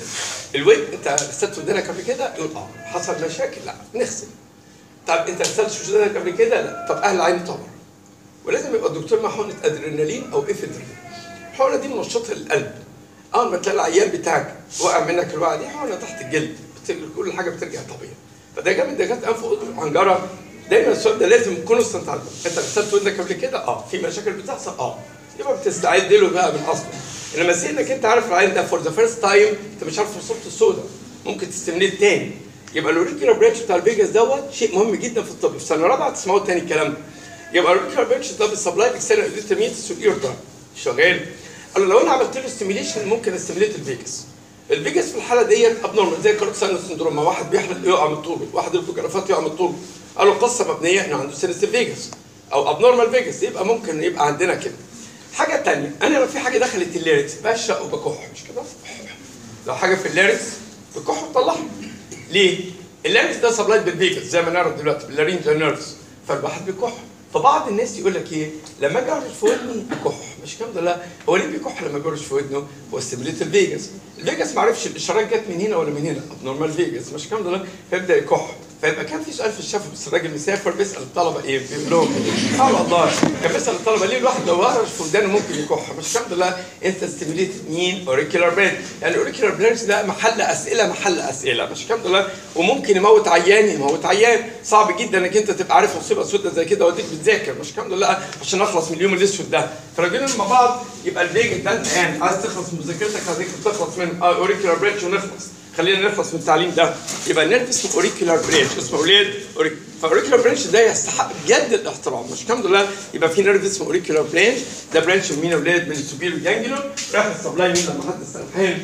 الويك انت غسلت ودانك قبل كده؟ يقول اه حصل مشاكل؟ لا نغسل طب انت غسلت ودانك قبل كده؟ لا طب اهل العين طبعا ولازم يبقى الدكتور مع حقنه ادرينالين او افدرين الحقنه دي منشطه للقلب اول ما تلاقي العيان بتاعك وقع منك الوقعه دي حقنه تحت الجلد بت- كل حاجه بترجع طبيعي فده جامد ده جت انف واذن وحنجره دايما السؤال ده لازم كونستنت عنده انت غسلت ودنك قبل كده؟ اه في مشاكل بتحصل؟ اه يبقى بتستعد له بقى من اصله انما سي انك انت عارف العين ده فور ذا فيرست تايم انت مش عارف وصلت السودا ممكن تستمنيت تاني يبقى الاوريكولار برانش بتاع الفيجاس دوت شيء مهم جدا في الطب في سنه رابعه تسمعوا تاني الكلام ده يبقى الاوريكولار برانش ده بالسبلاي اكسترنال اديترميتس والاير ده شغال قال له لو انا عملت له ستيميليشن ممكن استيميليت الفيجاس الفيجاس في الحاله ديت ابنورمال زي كارت ساينس سندروم ما واحد بيحلق يقع من طوله واحد الفوجرافات يقع من طوله قالوا قصه مبنيه انه عنده سينستيف فيجاس او ابنورمال فيجاس يبقى ممكن يبقى عندنا كده حاجه تانية انا لو في حاجه دخلت الليركس بشق وبكح مش كده لو حاجه في الليركس بكح وطلعها ليه الليركس ده سبلايد بالفيجاس زي ما نعرف دلوقتي باللارينجال نيرفز فالواحد بيكح فبعض الناس يقول لك ايه لما اجي اعرج في ودني بكح مش الكلام ده لا هو ليه بيكح لما بيرش في ودنه هو ستيميليت الفيجاس الفيجاس ما عرفش الاشارات جت من هنا ولا من هنا ابنورمال فيجاس مش الكلام ده لا فيبدا يكح فيبقى كان في سؤال في الشفا بس الراجل مسافر بيسال الطلبه ايه بيقول لهم اه والله كان بيسال الطلبه ليه الواحد لو هرش في ودانه ممكن يكح مش الكلام ده لا انت ستيميليت مين اوريكولار برين يعني الاوريكولار برينش ده محل اسئله محل اسئله مش الكلام ده لا وممكن يموت عيان يموت عيان صعب جدا انك انت تبقى عارف مصيبه سودة زي كده واديك بتذاكر مش الكلام ده لا عشان اخلص من اليوم الاسود ده فراجلين مع بعض يبقى الفيج ده انت يعني عايز تخلص من مذاكرتك هذيك تخلص من اوريكولار برينش ونخلص خلينا نخلص من التعليم ده يبقى النيرف اسمه اوريكولار برينش اسمه اولاد فاوريكولار برينش ده يستحق بجد الاحترام مش الحمد لله يبقى في نيرف اسمه اوريكولار برينش ده برانش من مين يا اولاد من السوبيرو جانجلون راح السبلاي مين لما حد استنحان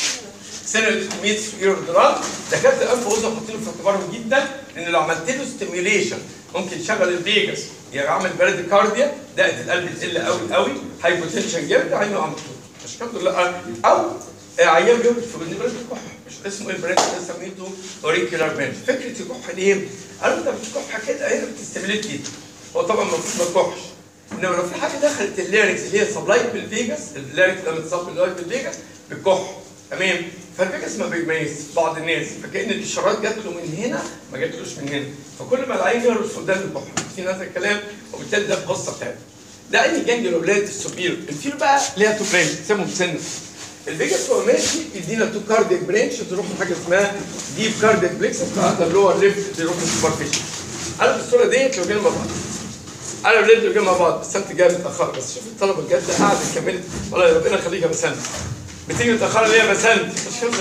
سنه 100 سوبيرو درات دكاتره انف واذن حاطينه في اعتبارهم جدا ان لو عملت له ستيميوليشن ممكن يشغل الفيجاس يعمل برادي كارديا دقه القلب تقل قوي قوي هايبوتنشن جامد عينه عم مش الحمد لله او عيان بيولد في ودن برانش بيكح مش اسمه ايه البرانش ده سميته اوريكولار برانش فكره يكح ليه؟ قالوا انت بتكح كده هنا بتستميليت كده هو طبعا المفروض ما تكحش انما لو في حاجه دخلت الليركس اللي هي سبلايت بالفيجاس الليركس ده متصاب باللايت بالفيجاس بتكح تمام فالفيجاس ما بيميز بعض الناس فكان الاشارات جات له من هنا ما جاتلوش من هنا فكل ما العين يهرش قدام بيكح في هذا الكلام وبالتالي ده القصه بتاعته ده اني جانج الاولاد السوبيرو الفيل بقى ليها تو برانش بيسموهم سنه الفيجاس هو ماشي يدينا تو كاردياك برانش تروح لحاجه اسمها ديب كاردياك بليكسس بتاعت اللور ليفت تروح للسوبرفيشن انا في الصوره ديت لو جينا مع بعض انا ولاد لو جينا مع بعض بس انت جاي متاخر بس شوف الطلبه بجد قاعده كملت والله يا ربنا يخليك يا بسنت بتيجي متاخره ليه يا بسنت مش كده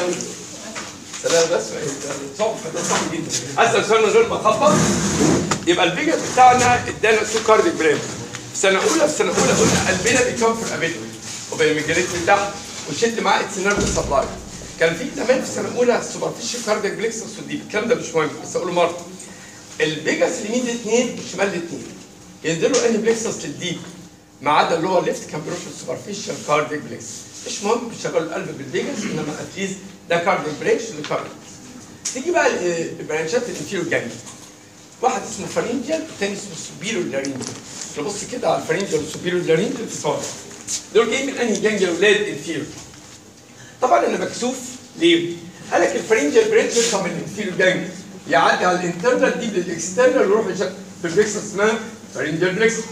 سلام بس صعب ده صعب جدا اسال سؤال من غير ما اخبط يبقى الفيجاس بتاعنا ادانا تو كاردياك برانش في سنه اولى في سنه اولى قلنا قلبنا بيكون في رقبته وبقى مجريت من تحت وشد معاه اتس سبلاي كان في زمان في سنه اولى سوبرفيشال كاردياك بليكسس وديب الكلام ده مش مهم بس اقوله مره الفيجاس اليمين دي اثنين والشمال دي اثنين ينزلوا انهي بليكسس للديب ما عدا اللي هو ليفت كان بيروح للسوبرفيشال كاردياك بليكسس مش مهم بيشغلوا القلب بالفيجاس انما اتليست ده كاردياك برينش لكاردياك تيجي بقى البرانشات الانفيرو جانجل واحد اسمه فارينجل والتاني اسمه سوبيرو لارينجل نبص كده على الفارينجل والسوبيرو لارينجل في صور دول جايين من انهي جانجل اولاد انفيرو طبعا انا مكسوف ليه؟ قال لك الفرنجل بريدج يطلع من الانفيريور جانج يعدي على الانترنال دي للاكسترنال ويروح يشغل في البلكسس اسمها فرنجل بلكسس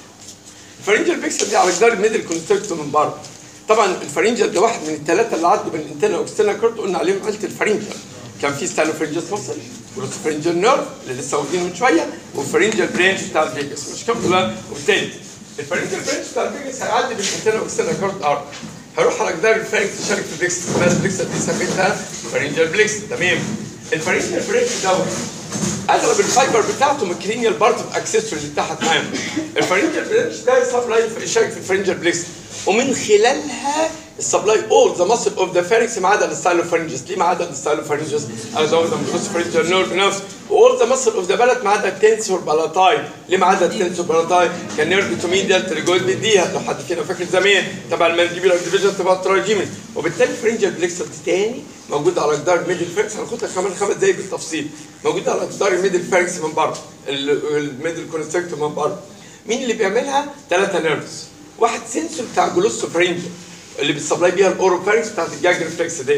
الفرنجل بلكسس دي على جدار الميدل كونستركتور من بره طبعا الفرنجل ده واحد من الثلاثه اللي عدوا بين الانترنال والاكسترنال كورد قلنا عليهم عيله الفرنجل كان في ستانوفرنجس مصل والفرنجل نيرف اللي لسه واخدينه من شويه والفرنجل برانش بتاع الفيجاس مش كام دول وبالتالي الفرنجل برانش بتاع الفيجاس هيعدي بين الانترنال والاكسترنال كورد ارض هروح على جدار الفرنج تشارك في البلكس اسمها البلكس دي سميتها فرنجل بلكس تمام الفرنجل برانش دوت اغلب الفايبر بتاعته من الكرينيال بارت اوف اكسسوري اللي تحت معاهم الفرنجل برانش ده سبلاي يشارك في الفرنجل بلكس ومن خلالها السبلاي اول ذا ماسل اوف ذا فارنكس ما عدا الستايلوفارنجس ليه ما عدا الستايلوفارنجس انا زود من الكروس فرنجل نيرف نفسه واول ذا ماسل اوف ذا بلد ما عدا التنسور بالاتاي ليه ما عدا التنسور بالاتاي كان نيرف توميديال تريجويد بيديها لو حد فينا فاكر زمان تبع المانديبيولار ديفيجن تبع التراجيمين وبالتالي الفرنجل بليكسر تاني موجود على جدار الميدل فارنكس هناخدها كمان خمس دقايق بالتفصيل موجود على جدار الميدل فارنكس من بره الميدل كونستركتور من بره مين اللي بيعملها؟ ثلاثه نيرفز واحد سنسور بتاع جلوسو فرنجل اللي بتسبلاي بيها الاورو فارنكس بتاعت الجاج ريفلكس ديت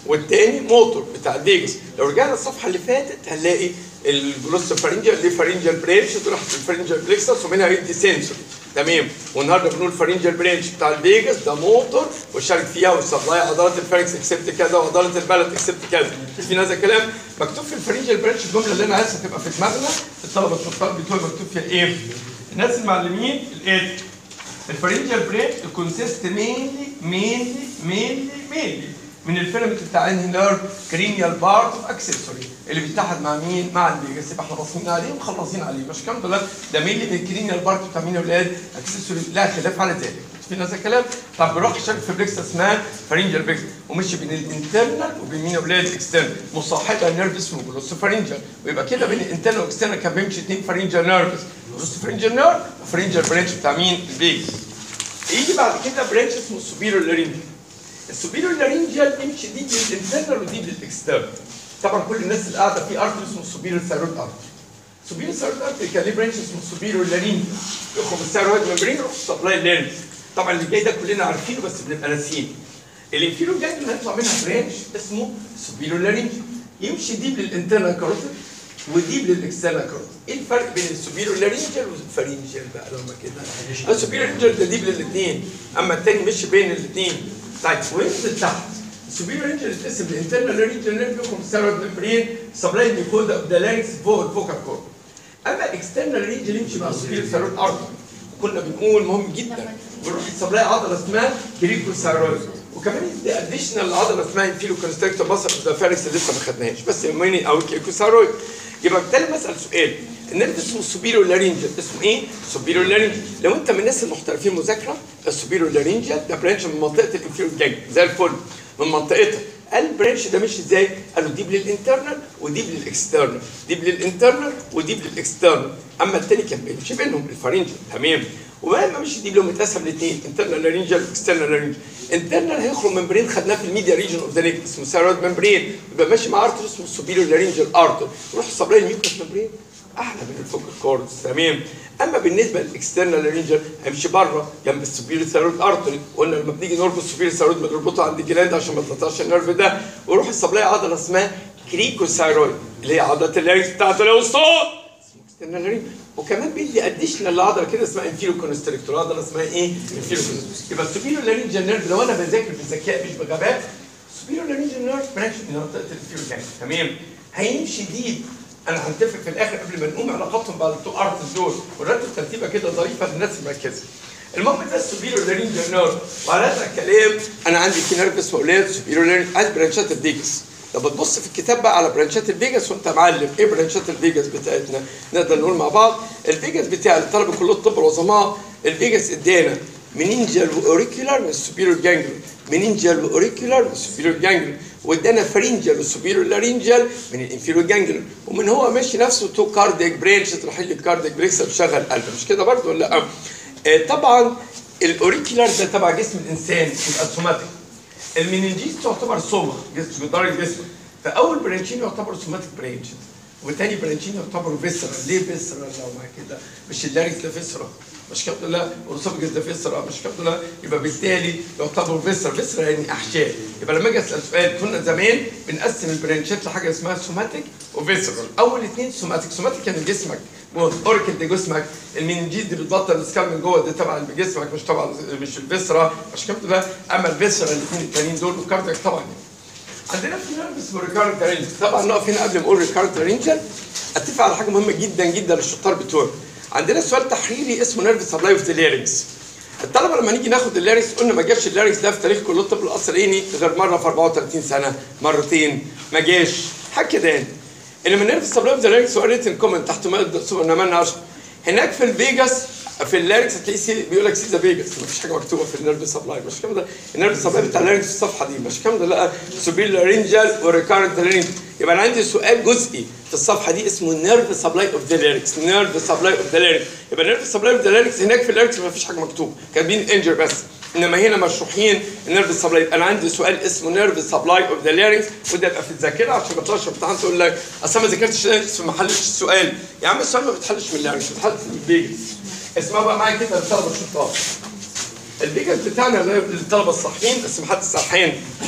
والتاني موتور بتاع الفيجاس لو رجعنا الصفحه اللي فاتت هنلاقي الجلوس فارنجال دي فارنجال برانش راحت الفارنجال بليكسس ومنها يدي سنسور تمام والنهارده بنقول فارنجال برانش بتاع الفيجاس ده موتور وشارك فيها والسبلاي عضلات الفارنكس اكسبت كذا وعضلات البلد اكسبت كذا في هذا الكلام مكتوب في الفارنجال برانش الجمله اللي انا عايزها تبقى في دماغنا الطلبه الشطار بتوعي مكتوب فيها ايه؟ الناس المعلمين الاتي الفارنجال بريك كونسيست مينلي مينلي مينلي مينلي من الفيلمنت بتاع انهي نيرف كرينيال بارت اوف اكسسوري اللي بيتحد مع مين؟ مع الفيجاس يبقى احنا باصين عليه ومخلصين عليه مش الكلام ده لا ده مينلي من الكرينيال بارت بتاع مين يا اولاد؟ اكسسوري لا خلاف على ذلك في هذا الكلام طب بيروح شارك في بريكس اسمها فارنجال بريكس ومشي بين الانترنال وبين مين يا اولاد؟ الاكسترنال مصاحبه نيرف اسمه جلوس فارنجال ويبقى كده بين الانترنال والاكسترنال كان بيمشي اثنين فارنجال نيرفز جلوس فارنجال نيرف وفارنجال برانش بتاع مين؟ الفيجاس يجي بعد كده برانش اسمه السوبيريور لارينجال السوبيريور لارينجال يمشي دي للانترنال ودي للاكسترنال طبعا كل الناس اللي قاعده في ارتر اسمه السوبيريور ثايرويد ارتر سوبيريور ثايرويد ارتر كان ليه برانش اسمه السوبيريور لارينجال يخرج الثايرويد ممبرين يروح سبلاي ليرنز طبعا اللي جاي ده كلنا عارفينه بس بنبقى ناسيين الانفيريور جانجل هيطلع منها برانش اسمه سوبيريور لارينجال يمشي ديب للانترنال كاروتيد وديب للاكسترنال كاروتيد ايه الفرق بين السوبيريور لارينجال والفارينجال بقى لما كده السوبيريور لارينجال ده ديب للاثنين اما الثاني مش بين الاثنين طيب وينزل تحت السوبيريور لارينجال يتقسم لانترنال لارينجال نيرف يخرج الثيرويد ممبرين سبلاي ميكودا اوف ذا لارينكس فوق الفوكال كورد اما اكسترنال لارينجال يمشي مع السوبيريور ثيرويد ارتر كنا بنقول مهم جدا بنروح السبلاي عضله اسمها كريكو ثيرويد وكمان دي اديشنال عضله اسمها انفيلو كونستريكتور ماسل ذا فاركس لسه ما خدناهاش بس يهمني او كريكو ثيرويد يبقى بالتالي بسال سؤال النيرف اسمه سوبيريور لارينجال اسمه ايه؟ سوبيريور لارينجال لو انت من الناس المحترفين مذاكره السوبيريور لارينجال ده برانش من منطقه الانفيريور جانج زي الفل من منطقتها قال البرانش ده ماشي ازاي؟ قالوا ديب للانترنال وديب للاكسترنال ديب للانترنال وديب للاكسترنال اما الثاني كان بيمشي بينهم الفارنجال تمام ولما مشي ديب لهم اتقسم لاثنين انترنال لارينجال واكسترنال لارينجال انترنال هيخرج ممبرين خدناه في الميديا ريجن اوف ذا نيك اسمه ثيرويد ممبرين يبقى ماشي مع ارتر اسمه سوبيريور لارينجال ارتر يروح سبلاي الميوكس ممبرين احلى من الفوكال كوردز تمام اما بالنسبه للاكسترنال لارينجال هيمشي بره جنب السوبيريور ثيرويد ارتري قلنا لما بنيجي نربط السوبيريور ثيرويد بنربطه عند الجلاند عشان ما تقطعش النيرف ده ويروح السبلاي عضله اسمها كريكو ثيرويد اللي هي عضله اللارينكس بتاعته لو الصوت اسمه external larynx. وكمان بيدي اديشنال عضله كده اسمها انفيرو كونستريكتور عضله اسمها ايه؟ انفيرو يبقى السوبيريور لارينجال نيرف لو انا بذاكر بذكاء مش بغباء السوبيريور لارينجال نيرف برانش من منطقه الانفيرو جانج تمام هيمشي ديب انا هنتفق في الاخر قبل ما نقوم علاقاتهم بعد التو ارتس دول ونرتب ترتيبه كده ظريفه للناس المركزه المهم ده السوبيريور لارينجال نيرف وعلى هذا الكلام انا عندي في نيرف اسمه اولاد سوبيريور لارينجال عايز برانشات الديجس لو بتبص في الكتاب بقى على برانشات الفيجاس وانت معلم ايه برانشات الفيجاس بتاعتنا نقدر نقول مع بعض الفيجاس بتاع الطلبه كلهم الطب العظماء الفيجاس ادانا منينجال واوريكولار من السوبيريور جانجلون منينجال واوريكولار من السوبيريور جانجلون وادانا فرينجال وسوبيريور لارينجال من الانفيريور جانجلون ومن هو ماشي نفسه تو كاردياك برانش تروح لي الكاردياك بريكس بتشغل قلب مش كده برضه ولا لا؟ آه طبعا الاوريكولار ده تبع جسم الانسان يبقى سوماتيك المننجيز تعتبر صومة جسم جدار الجسم فاول برانشين يعتبروا سوماتيك برانش وتاني برانشين يعتبروا فيسرا ليه فيسرا لو مع كده مش اللاريكس ده فيسرا مش كده لا والاسوفجس ده فيسرا مش كده لا يبقى بالتالي يعتبر فيسرا فيسرا يعني احشاء يبقى لما اجي اسال سؤال كنا زمان بنقسم البرانشات لحاجه اسمها سوماتيك وفيسرال اول اثنين سوماتيك سوماتيك يعني جسمك اوركل ده جسمك المننجيز دي بتبطل السكال من جوه ده تبع جسمك مش طبعا مش الفيسرا مش كده لا اما الفيسرا الاثنين التانيين دول والكاردياك طبعا عندنا في نيرف اسمه ريكارنت رينجل طبعا نقف هنا قبل ما اقول ريكارنت رينجل اتفق على حاجه مهمه جدا جدا للشطار بتوعي عندنا سؤال تحريري اسمه نيرف سبلاي اوف ذا لارينكس الطلبه لما نيجي ناخد اللارينكس قلنا ما جاش اللارينكس ده في تاريخ كل الطب القصريني غير مره في 34 سنه مرتين ما جاش حاجه كده يعني انما نيرف سبلاي اوف ذا لارينكس وريت الكومنت تحت ما نمنا هناك في الفيجاس في اللارينكس هتلاقي سي بيقول لك سيزا فيجاس مفيش حاجه مكتوبه في النيرف سبلاي مش كده النيرف سبلاي بتاع اللارينكس في الصفحه دي مش كده لا سوبير لارينجال وريكارنت لارينجال يبقى انا عندي سؤال جزئي في الصفحه دي اسمه نيرف سبلاي اوف ذا لارينكس نيرف سبلاي اوف ذا لارينكس يبقى نيرف سبلاي اوف ذا لارينكس هناك في اللارينكس مفيش حاجه مكتوبه كاتبين انجر بس انما هنا مشروحين النيرف سبلاي انا عندي سؤال اسمه نيرف سبلاي اوف ذا لارينكس وده يبقى في الذاكره عشان ما تطلعش امتحان تقول لك اصل ما ذاكرتش اللارينكس فما حلتش السؤال يا عم السؤال ما بيتحلش من اللارينكس بيتحل من الفيجاس اسمعوا بقى معايا كده للطلبه الشطار الفيجاس بتاعنا للطلبه الصحيين بس ما حدش سرحان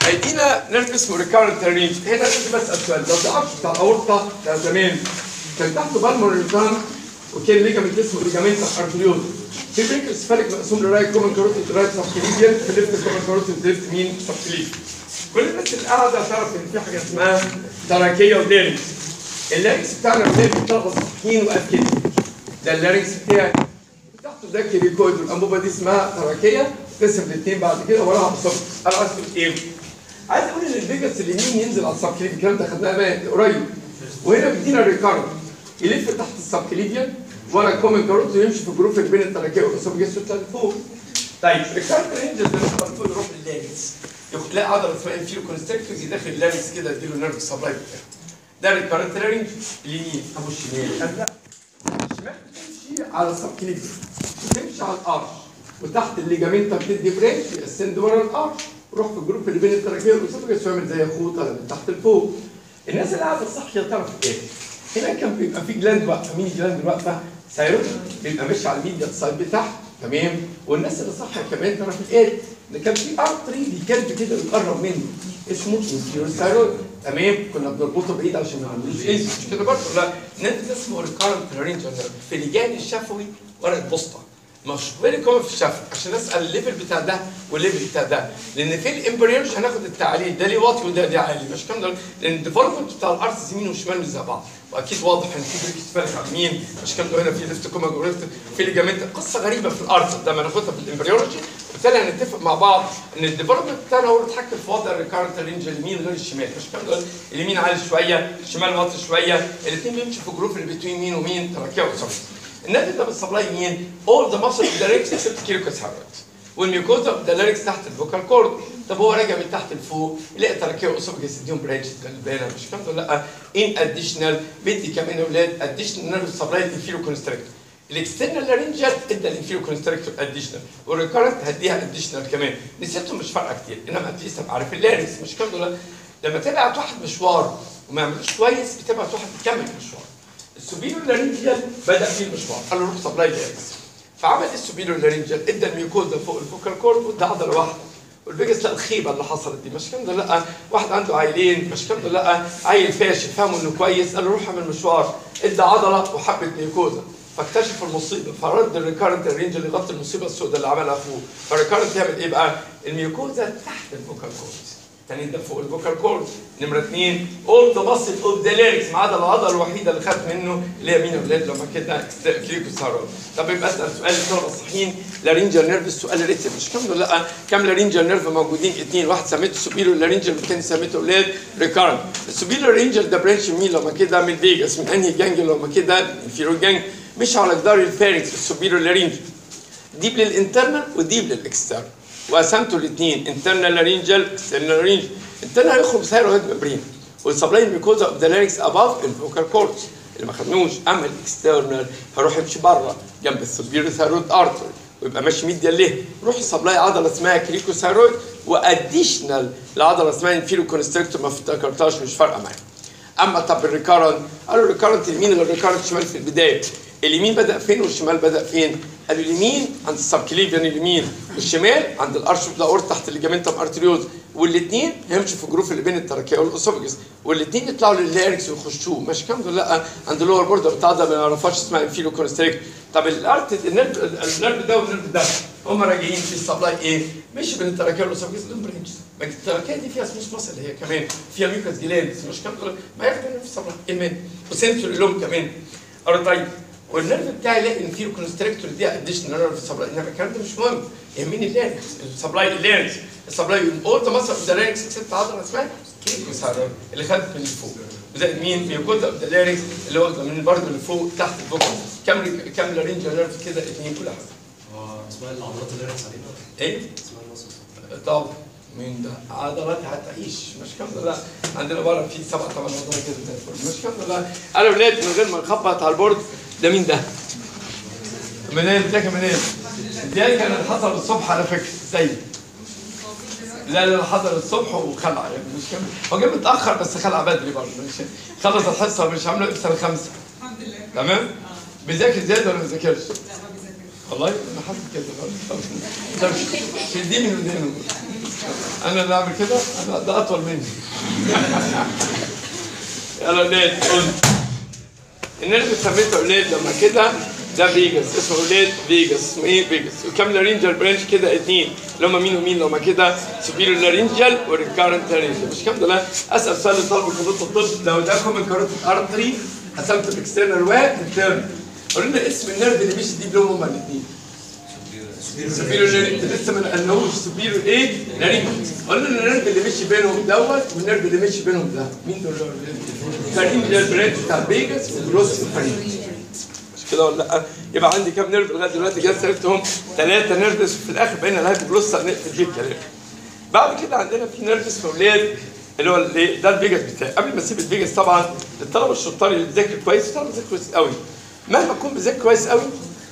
هيدينا نيرف اسمه ريكارنت رينج هنا لازم بسال سؤال ده الضعف بتاع الاورطه ده زمان كان تحته بالمر ريتان وكان ليجامنت اسمه ليجامنت ارتريوز في بريكس فالك مقسوم لرايت كومن كاروتيد رايت سبكليبيان في ليفت كومن كاروتيد ليفت مين سبكليبيان كل الناس اللي قاعده تعرف ان في حاجه اسمها تراكيه ولارينكس اللارينكس بتاعنا بتلاقي بيطلع صحيين وقف كده ده اللارينكس بتاعي تحته ده كيريكويد والانبوبه دي اسمها تراكيه تقسم الاثنين بعد كده وراها بصف انا عايز اقول ايه؟ عايز اقول ان الفيجاس اليمين ينزل على السبكليبيان الكلام ده خدناه بقى قريب وهنا بيدينا ريكارد يلف تحت السبكليبيان ورا الكومن كاروت ويمشي في الجروف بين التراكيه والاسوفجيس ويطلع لفوق طيب ريكارد رينجز ده نحط فوق يروح لللارينكس يلاقي عضله اسمها انفيرو كونستريكتورز يدخل اللارينكس كده يديله نيرف سبلاي بتاعه ده ريكارد رينج اليمين ابو الشمال قال لا الشمال بتمشي على السبكليبيان وتمشي على الارش وتحت الليجامنتا بتدي بريك يأسند ورا الارش وروح في الجروب اللي بين التراكيه والاسوفجيس ويعمل زي خوطه من تحت لفوق الناس اللي قاعده الصحيه تعرف ايه هنا كان بيبقى في جلاند واقفه مين الجلاند اللي واقفه؟ ثايرويد بيبقى ماشي على الميديا سايد بتاعها تمام والناس اللي صح كمان تعرف الايه؟ ده كان في ارتري بيكلب كده بيقرب منه اسمه انفيرور ثايرويد تمام كنا بنربطه بعيد عشان ما عندوش ايه مش كده برضه لا نادي ده اسمه ريكارنت رينجر في اللجان الشفوي ورا البوسطه مش فيري كومن في الشفوي عشان اسال الليفل بتاع ده والليفل بتاع ده لان في الامبريولوجي هناخد التعليل ده ليه واطي وده ليه عالي مش كام ده لان الديفلوبمنت بتاع الارتس يمين وشمال مش زي بعض واكيد واضح ان في بريك سبالك على اليمين مش كام ده هنا في ليفت كوما وليفت في ليجامنت قصه غريبه في الارتس ده ما ناخدها في الامبريولوجي وبالتالي هنتفق مع بعض ان الديفلوبمنت بتاعنا هو اللي بيتحكم في وضع الريكارنت رينج اليمين غير الشمال مش كام ده اليمين عالي شويه الشمال واطي شويه الاثنين بيمشوا في جروب اللي بين مين ومين تراكيه وصفر النادي ده بتسبلاي مين؟ all the muscle of the larynx except كيركوس هارت والميوكوزا of the larynx تحت الفوكال كورد طب هو راجع من تحت لفوق يلاقي تراكيه واسوفجس يديهم برانش غلبانه مش كام ولا لا ان اديشنال بدي كمان اولاد اديشنال نيرف سبلاي انفيرو كونستريكتور الاكسترنال لارنجال ادى الانفيرو كونستريكتور اديشنال والريكارنت هديها اديشنال كمان نسيتهم مش فارقه كتير انما اتليست ابقى عارف اللارنكس مش كام ولا لما تبعت واحد مشوار وما يعملوش كويس بتبعت واحد يكمل المشوار السوبيرو لارنجيال بدا فيه المشوار قال له روح سبلاي لارنكس فعمل ايه السوبيرو لارنجيال ادى الميوكوزا فوق الفوكال كورد وادى عضله واحده والبيجس لا الخيبه اللي حصلت دي مش كام ده لا واحد عنده عيلين مش كام ده لا عيل فاشل فهموا انه كويس قال له روح اعمل مشوار ادى عضله وحبه ميوكوزا فاكتشف المصيبه فرد الريكارنت الرينج اللي غطى المصيبه السوداء اللي عملها اخوه فالريكارنت يعمل ايه بقى؟ الميوكوزا تحت الفوكال كورد تاني ده فوق الفوكال كورد نمره اثنين اول ذا ماسل اوف ذا ليركس ما عدا العضله الوحيده اللي خدت منه اللي هي مين يا اولاد لما كده كليكوسارون طب يبقى اسال سؤال الطلبه الصحيين لارينجال نيرف السؤال ريتم مش كام ولا لا كام لارينجال نيرف موجودين اثنين واحد سميته سوبيرو لارينجال والثاني سميته اولاد ريكارنت السوبيرو لارينجال ده برانش مين لما كده من فيجاس من انهي جانج لما كده انفيرو جانج مش على جدار الفارنكس السوبيرو لارينجال ديب للانترنال وديب للاكسترنال وقسمته الاثنين انترنال لارينجال اكسترنال لارينجال انترنال هيخرج ثايرويد ممبرين والسبلاين ميكوزا اوف ذا لارينكس اباف الفوكال كورتس اللي ما خدنوش اما الاكسترنال هيروح يمشي بره جنب السوبيرو ثايرويد ارتري ويبقى ماشي ميديا ليه روح سبلاي عضله اسمها كريكو ثايرويد واديشنال لعضله اسمها انفيرو كونستريكتور ما افتكرتهاش مش فارقه معايا اما طب الريكارنت قالوا الريكارنت اليمين ولا الريكارنت الشمال في البدايه اليمين بدا فين والشمال بدا فين قالوا اليمين عند السبكليفيان اليمين والشمال عند الارش اوف ذا اورت تحت الليجامنتم ارتريوز والاثنين هيمشوا في الجروف اللي بين التراكيه والاسوفجس والاثنين يطلعوا لللاركس ويخشوه ماشي كام دول لا عند اللور بوردر بتاع ده ما نعرفهاش اسمها انفيرو كونستريكت طب الارت النرف النرف ده والنرف ده هم راجعين في السبلاي ايه؟ مش بين التراكيه والاسوفجس دول برينجز ما التراكيه دي فيها سموث ماسل هي كمان فيها ميوكاس جلاندز مش كام دول ما ياخدوا في السبلاي كمان وسنسوري لوم كمان قالوا طيب والنرف بتاعي لاقي انفيرو كونستريكتور دي اديشنال نيرف سبلاي انما الكلام ده مش مهم يهمني اللارنكس السبلاي اللارنكس السبلاي اول ذا ماسل اوف ذا لارنكس اكسبت عضله اسمها كيكوس هذا اللي خدت من فوق زائد مين ميوكودا اوف ذا لارنكس اللي واخده من برضه اللي فوق تحت الفوق كام كام لارنج نيرف كده اثنين كل حاجه هو اسمها العضلات اللي ركز عليها ايه اسمها المصل طب مين ده عضلات هتعيش مش كام ده لا عندنا بره في سبع ثمان عضلات كده زي الفل مش كام ده لا قالوا ولاد من غير ما نخبط على البورد ده مين ده؟ منين ازيك يا منين؟ دي كان اللي حصل الصبح على فكره زي لا لا حصل الصبح وخلع يعني مش كام هو جه متاخر بس خلع بدري برضه مش خلص الحصه مش عامله لسه الخمسه الحمد لله تمام؟ بيذاكر زياده ولا ما بيذاكرش؟ لا ما بيذاكرش والله انا حاسس كده برضه طب شديه من ودانه انا اللي اعمل كده انا ده اطول مني يلا اولاد قول النيرف سميته اولاد لما كده ده فيجاس اسمه اولاد فيجاس اسمه ايه فيجاس وكام لارينجال برانش كده اتنين اللي هم مين ومين لما كده سوبيريور لارينجال وريكارنت لارينجال مش كام دول اسال سؤال لطالب كليه الطب لو ده كومن كاروتيد ارتري قسمت الاكسترنال والانترنال قولوا لنا اسم النيرف اللي مشي دي بلهم هما الاثنين سوبيريور لارينج لسه ما نقلناهوش سوبيريور ايه لارينج قلنا ان النيرف اللي مشي بينهم دوت والنيرف اللي مشي بينهم ده مين دول فارينجال برانش بتاع البيجاس والجروس فارينج مش كده ولا لا يبقى عندي كام نيرف لغايه دلوقتي جت سالتهم ثلاثه نيرفز في الاخر بقينا لغايه بلوس نقفل بيه الكلام بعد كده عندنا في نيرفز في اولاد اللي هو اللي ده الفيجاس بتاعي قبل ما اسيب الفيجاس طبعا الطلبه الشطار اللي بيذاكر كويس الطلبه بيذاكر كويس قوي مهما اكون بذاكر كويس قوي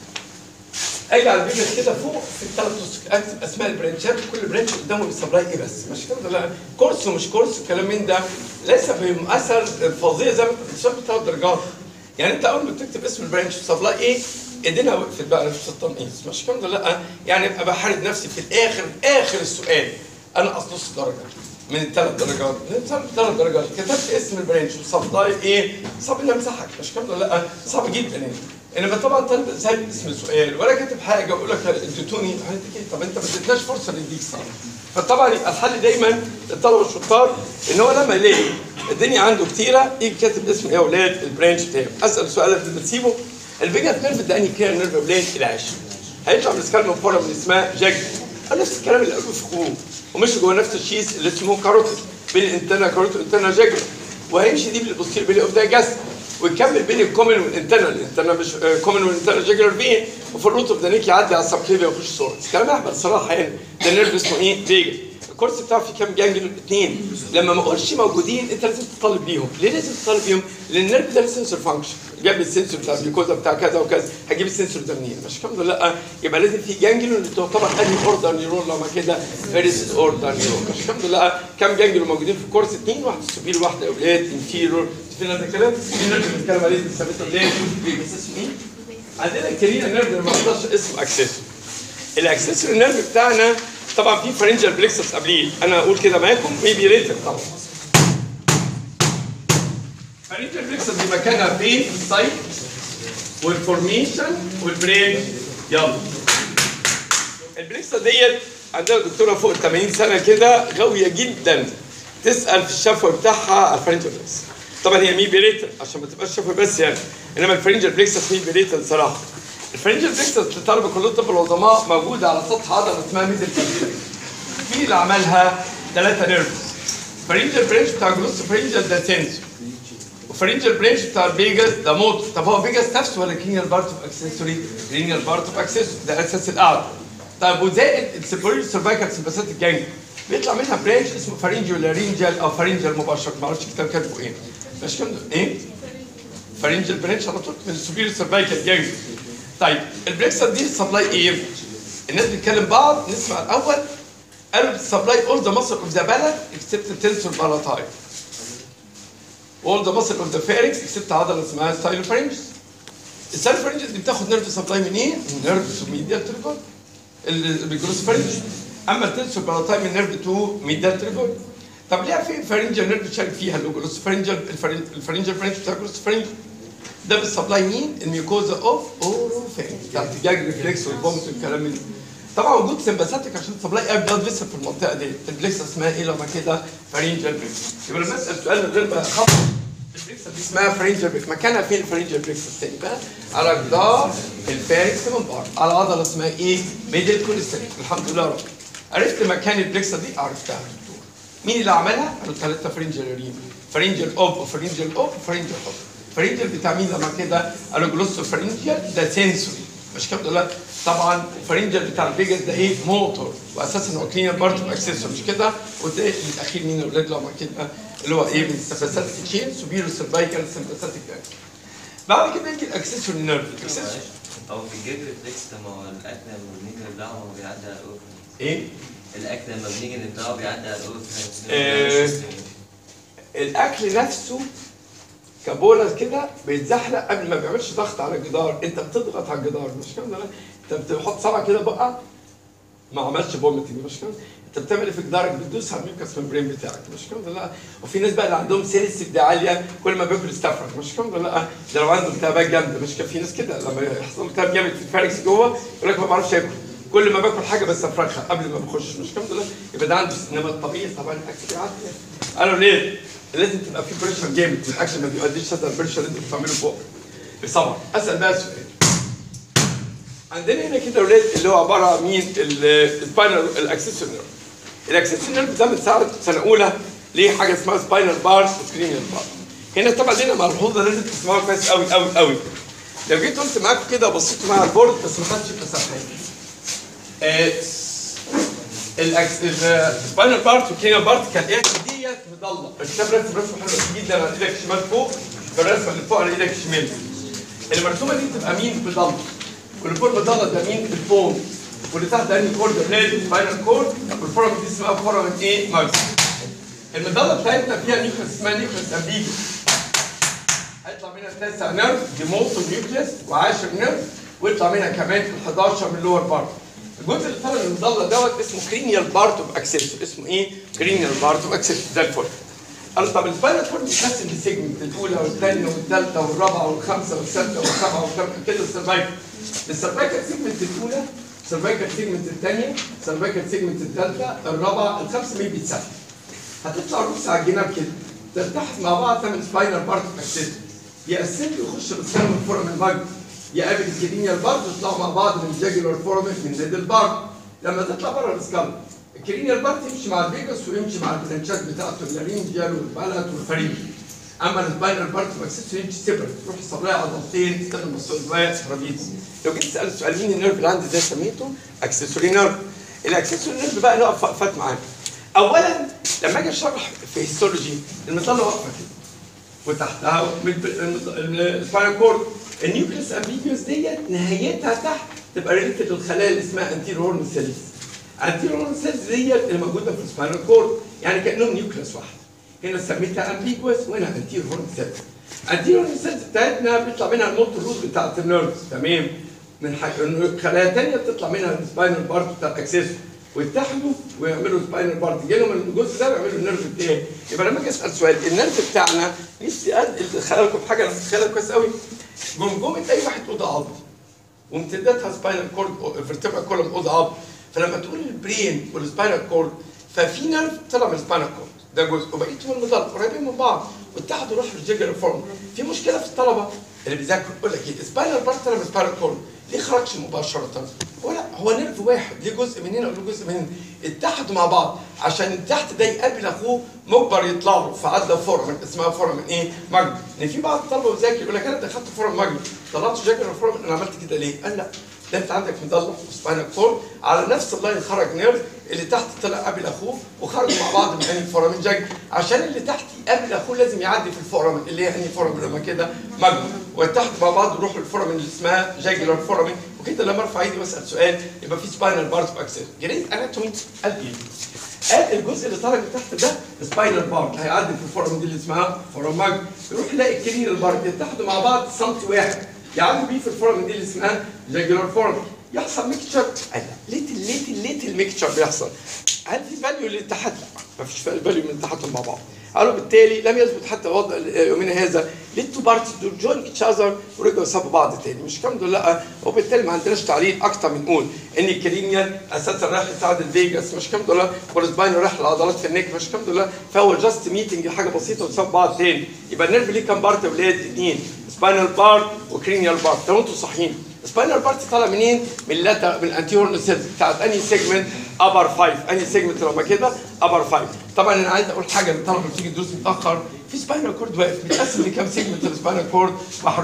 اجي على الفيجاس كده فوق في الثلاث اكتب اسماء البرانشات وكل برانش قدامه بيسبلاي ايه بس مش كده لا كورس ومش كورس الكلام من ده ليس بمؤثر فظيع زي ما انت بتشوف ثلاث درجات يعني انت اول ما بتكتب اسم البرانش سبلاي ايه ايدينا وقفت بقى في التنقيص مش كده لا يعني ابقى بحارب نفسي في الاخر اخر السؤال انا اصل نص درجه من الثلاث درجات من الثلاث درجات كتبت اسم البرانش وسبلاي ايه صعب اني امسحك مش كده لا صعب جدا يعني انما طبعا طالب سايب اسم السؤال ولا كاتب حاجه واقول لك اديتوني طب انت ما اديتناش فرصه نديك صح فطبعا يبقى الحل دايما للطلبه الشطار ان هو لما يلاقي الدنيا عنده كتيره يجي كاتب اسم ايه يا اولاد البرانش بتاعه اسال سؤال قبل ما تسيبه الفيجاس نيرف ده انهي كده نيرف اولاد العاشر هيطلع من السكالم فورا من اسمها جاج نفس الكلام اللي قالوه في خروج ومشي جوه نفس الشيس اللي اسمه كاروتيد بين الانترنا كاروتيد والانترنا جاجر وهيمشي دي بالبوستير بين اوف جاست ويكمل بين الكومن والانترنال الانترنال مش كومن والانترنال جاجر فين وفي الروت اوف ذا نيك يعدي على السبكليفيا ويخش سورس كلام احمد صراحه يعني ده نيرف اسمه ايه فيجا الكورس بتاعه فيه كام جانجل اثنين لما ما اقولش موجودين انت لازم تطالب بيهم ليه لازم تطالب بيهم لان النيرف ده سنسور فانكشن جاب السنسور بتاع الجلوكوزا بتاع كذا وكذا هجيب السنسور ده منين مش الحمد لله لا يبقى لازم في جانجل اللي تعتبر انهي اوردر نيرون لما كده فيرست اوردر نيرون مش الحمد لله كام جانجل موجودين في الكورس اثنين واحده سوبير واحده اولاد انفيرور فين هذا الكلام في نيرف بنتكلم عليه بنسميه اولاد بس اسمه ايه عندنا الكرينا نيرف اللي ما اقدرش اسمه اكسسور الاكسسور نيرف بتاعنا طبعا في فرنجال بليكسس قبليه انا اقول كده معاكم ميبي ريتد طبعا فرنجال بليكسس دي مكانها فين في السايت والفورميشن والبرين يلا البليكسس ديت عندنا دكتوره فوق ال 80 سنه كده غاويه جدا تسال في الشفوي بتاعها على الفرنجال بليكسس طبعا هي ميبي ريتد عشان ما تبقاش شفوي بس يعني انما الفرنجال بليكسس ميبي ريتد صراحه الفرنجال بليكسس لطلبه كليه الطب العظماء موجوده على سطح عضله اسمها ميدل مين اللي عملها؟ ثلاثه نيرفز فرنجال برانش بتاع جلوس فرنجال ده سنسور وفرنجال برانش بتاع الفيجاس ده موتور طب هو فيجاس نفسه ولا كرينيال بارت اوف اكسسوري؟ كرينيال بارت اوف اكسسوري ده اساس القعده طيب وزائد السيبوريال سيرفايكال سمباثيك جانج بيطلع منها برانش اسمه فرنجيو لارينجال او فرنجال مباشر ما اعرفش الكتاب كاتبه ايه مش كده ايه؟ فرنجال برانش على طول من السوبيريور سيرفايكال جانج طيب البريكسر دي سبلاي ايه؟ الناس بتتكلم بعض نسمع الاول قالوا سبلاي اول ذا ماسل اوف ذا بالك اكسبت التنسور بالاتاي اول ذا ماسل اوف ذا فارنكس اكسبت عضله اسمها ستايلوفرنجز الستايلوفرنجز دي بتاخد نيرف سبلاي من ايه؟ من نيرف تو ميديال تريجون الجلوسفرنج اما التنسور بالاتاي من نيرف تو ميديال تريجون طب ليه في فرنجل نيرف شارك فيها الجلوسفرنجل الفرنجل فرنج بتاع الجلوسفرنج ده بالسبلاي مين؟ الميوكوزا اوف اوروفين بتاعت الجاج ريفلكس والبومت والكلام من ده. طبعا وجود سمباثيك عشان سبلاي اي بلاد فيسل في المنطقه دي البليكس اسمها ايه لما كده فرنجل بريكس يبقى لما اسال سؤال من غير ما اخبط البليكس دي اسمها فرنجل بريكس مكانها فين الفرنجل بريكس الثاني بقى على جدار الفاركس من بره على عضله اسمها ايه؟ ميدل كوليستيك الحمد لله رب عرفت مكان البليكسه دي عرفتها دكتور مين اللي عملها؟ قالوا ثلاثه فرنجل ريم فرنجل اوب وفرنجل اوب وفرنجل اوب فرنجل بتاع مين لما كده قالوا جلوسو فرنجل ده سنسوري مش كده لا طبعا الفرنجل بتاع الفيجاس ده ايه موتور واساسا هو كلينير بارت اوف اكسسور مش كده وده الاخير مين الاولاد لما كده اللي هو ايه من السمباثيك تشين سوبيرو سيرفايكال سمباثيك بعد كده يجي الاكسسور نيرف الاكسسور هو في الجيب ريفلكس ده ما هو الاكل لما بنيجي نبلعه هو بيعدي على الاوفر ايه الاكل لما بنيجي نبلعه بيعدي على آه. الاوفر الاكل نفسه كبولة كده بيتزحلق قبل ما بيعملش ضغط على الجدار انت بتضغط على الجدار مش كده لا انت بتحط صبعك كده بقى ما عملش فوميتنج مش كده انت بتعمل ايه في جدارك بتدوس على الميوكس ممبرين بتاعك مش كده لا وفي ناس بقى اللي عندهم سيلس دي عاليه كل ما بياكل استفرغ مش كده لا ده لو عنده التهابات جامده مش كان في ناس كده لما يحصل له التهاب جامد في الفاركس جوه يقول لك ما بعرفش اكل كل ما باكل حاجه بس افرغها قبل ما بخش مش كده لا يبقى ده عنده انما الطبيعي طبعا الاكل بيعدي قالوا ليه؟ لازم تبقى في بريشر جامد الاكل ما بيؤديش هذا البريشر اللي انتوا بتعمله فوق طبعا اسال بقى سؤال عندنا هنا كده اولاد اللي هو عباره عن مين السباينال الاكسسور نيرف الاكسسور نيرف ده من سنه سنه اولى ليه حاجه اسمها سباينال بار وسكرينيال بار هنا طبعا لنا ملحوظه لازم تسمعوها كويس قوي قوي قوي لو جيت قلت معاكم كده بصيتوا معايا على البورد بس ما خدتش مساحه السباينال بارت والكلينيال بارت كان ايه ديت مضله الكتاب رسم رسمه حلوه جدا على ايدك الشمال فوق والرسمه اللي فوق على ايدك الشمال المرسومه دي تبقى مين مضله واللي فوق المضله ده مين البون واللي تحت ده انهي كورد بلاد سباينال كورد والفورم دي اسمها فورم ايه مارس المضله بتاعتنا فيها نيوكليس اسمها نيوكليس امبيجو هيطلع منها تاسع نيرف دي موتو نيوكليس وعاشر نيرف ويطلع منها كمان ال 11 من اللور بارت الجزء اللي طالع من المضله دوت اسمه كرينيال بارت اوف اكسسور اسمه ايه؟ كرينيال بارت اوف اكسسور ده الفل قال طب السباينال كورد بيتقسم لسيجمنت الاولى والثانيه والثالثه والرابعه والخامسه والسادسه والسابعه والثامنه كده السرفايكل السرفايكل سيجمنت الاولى السرفايكل سيجمنت الثانيه السرفايكل سيجمنت الثالثه الرابعه الخامسه مين بيتسحب هتطلع رؤوس على الجناب كده تلتحق مع بعض تعمل سباينال بارت اوف اكسسور يقسم يخش الاسكان من فورم المجد يقابل الكرينيال بارت يطلعوا مع بعض من جاجولار فورمن من نيد البارت لما تطلع بره الاسكال الكرينيال بارت يمشي مع الفيجاس ويمشي مع البرانشات بتاعته اللارينجيال والبلد والفريق اما السباينال بارت ماكسيس يمشي سيبرت تروح يصاب لها عضلتين تستخدم الصلبات رابيدس لو جيت تسال سؤال مين النيرف اللي عندي ده سميته اكسسوري نيرف الاكسسوري نيرف بقى نقف وقفات معانا اولا لما اجي اشرح في هيستولوجي المظله واقفه كده وتحتها السباينال كورد النيوكليس امبيجيوس ديت نهايتها تحت تبقى ريليتد للخلايا اللي اسمها انتيرو هورن سيلز انتيرو هورن سيلز ديت اللي موجوده في السباينال كورد يعني كانهم نيوكليس واحد هنا سميتها امبيجوس وهنا انتيرو هورن سيلز انتيرو هورن سيلز بتاعتنا بيطلع منها الموتور روت بتاعت النيرفز تمام من حاجه خلايا ثانيه بتطلع منها السباينال بارت بتاع الاكسس ويتحدوا ويعملوا سباينال بارت يجي لهم الجزء ده ويعملوا النيرف بتاعي يبقى لما اجي اسال سؤال النيرف بتاعنا نفسي ادخل لكم في حاجه انا متخيلها كويس قوي جمجمه اي واحد اوضه عظم وامتدادها سباينال كورد فيرتبرا كولوم اوضه عظم فلما تقول البرين والسباينال كورد ففي نيرف طلع من السباينال كورد ده جزء وبقيتهم المضل قريبين من بعض واتحدوا راحوا الجيجر فورم في مشكله في الطلبه اللي بيذاكروا يقول لك ايه سباينال بارت طلع من سباينال كورد ليه خرجش مباشره؟ هو لا هو نيرف واحد ليه جزء من هنا وله جزء من هنا اتحدوا مع بعض عشان تحت ده يقابل اخوه مجبر يطلع له فعدى فورم اسمها فورم ايه؟ مجد لان في بعض الطلبه بيذاكر يقول لك انا دخلت فورم مجد طلعت جاكر فورم انا عملت كده ليه؟ قال لا ده انت عندك مضله وسباينال كورد على نفس اللاين خرج نيرف اللي تحت طلع قابل اخوه وخرجوا مع بعض من انهي فورامين جاج عشان اللي تحت يقابل اخوه لازم يعدي في الفورامين اللي هي انهي فورامين لما كده مجد وتحت مع بعض يروحوا الفورامين اللي اسمها جاجلر فورامين وكده لما ارفع ايدي واسال سؤال يبقى في سباينال بارت اوف اكسل جريت اناتومي قال ايه؟ قال الجزء اللي طالع من تحت ده سباينال بارت هيعدي في الفورامين دي اللي اسمها فوراماج يروح يلاقي الكرينال بارت يتحدوا مع بعض سنتي واحد يعدوا بيه في الفورامين دي اللي اسمها جاجلر فورامين يحصل ميكتشر قال لا ليت ليت ليت الميكتشر بيحصل هل في فاليو للاتحاد؟ لا مفيش فاليو من الاتحادهم مع بعض قالوا بالتالي لم يثبت حتى وضع يومنا هذا للتو بارتيز دول جوين اتش اذر ورجعوا سابوا بعض تاني مش الكلام ده لا وبالتالي ما عندناش تعليل اكتر من نقول ان الكرينيال اساسا رايح يساعد الفيجاس مش الكلام ده لا والسباين رايح للعضلات في النك مش الكلام ده لا فهو جاست ميتنج حاجه بسيطه وساب بعض تاني يبقى النيرف ليه كام بارت يا ولاد؟ اثنين سباينال بارت وكرينيال بارت لو انتوا صحيين سباينال بارت طالع منين؟ من اللاتر من الانتيور سيلز بتاعت انهي سيجمنت؟ ابر 5 انهي سيجمنت لما كده؟ ابر 5 طبعا انا عايز اقول حاجه للطلبه بتيجي تدرس متاخر في سباينال كورد واقف بيتقسم لكام سيجمنت السباينال كورد؟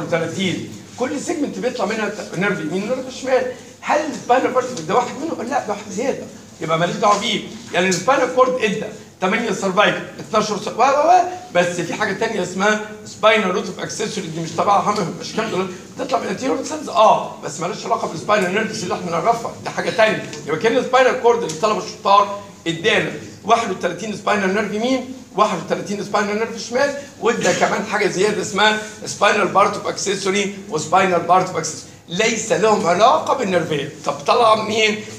31 كل سيجمنت بيطلع منها نيرف يمين ونيرف شمال هل السباينال كورد ده واحد منهم؟ لا ده واحد زياده يبقى ماليش دعوه بيه يعني السباينال كورد ادى 8 سرفايفل 12 سر... و و و بس في حاجه ثانيه اسمها سباينال روت اوف اكسسوري دي مش تبعها هم مش كامله بتطلع من الانتيريور سيلز اه بس مالهاش علاقه بالسباينال نيرفز اللي احنا نعرفها ده حاجه ثانيه يبقى كان السباينال كورد اللي طلبه الشطار ادانا 31 سباينال نيرف يمين 31 سباينال نيرف شمال وادى كمان حاجه زياده اسمها سباينال بارت اوف اكسسوري وسباينال بارت اوف اكسسوري ليس لهم علاقه بالنرفين طب طلع منين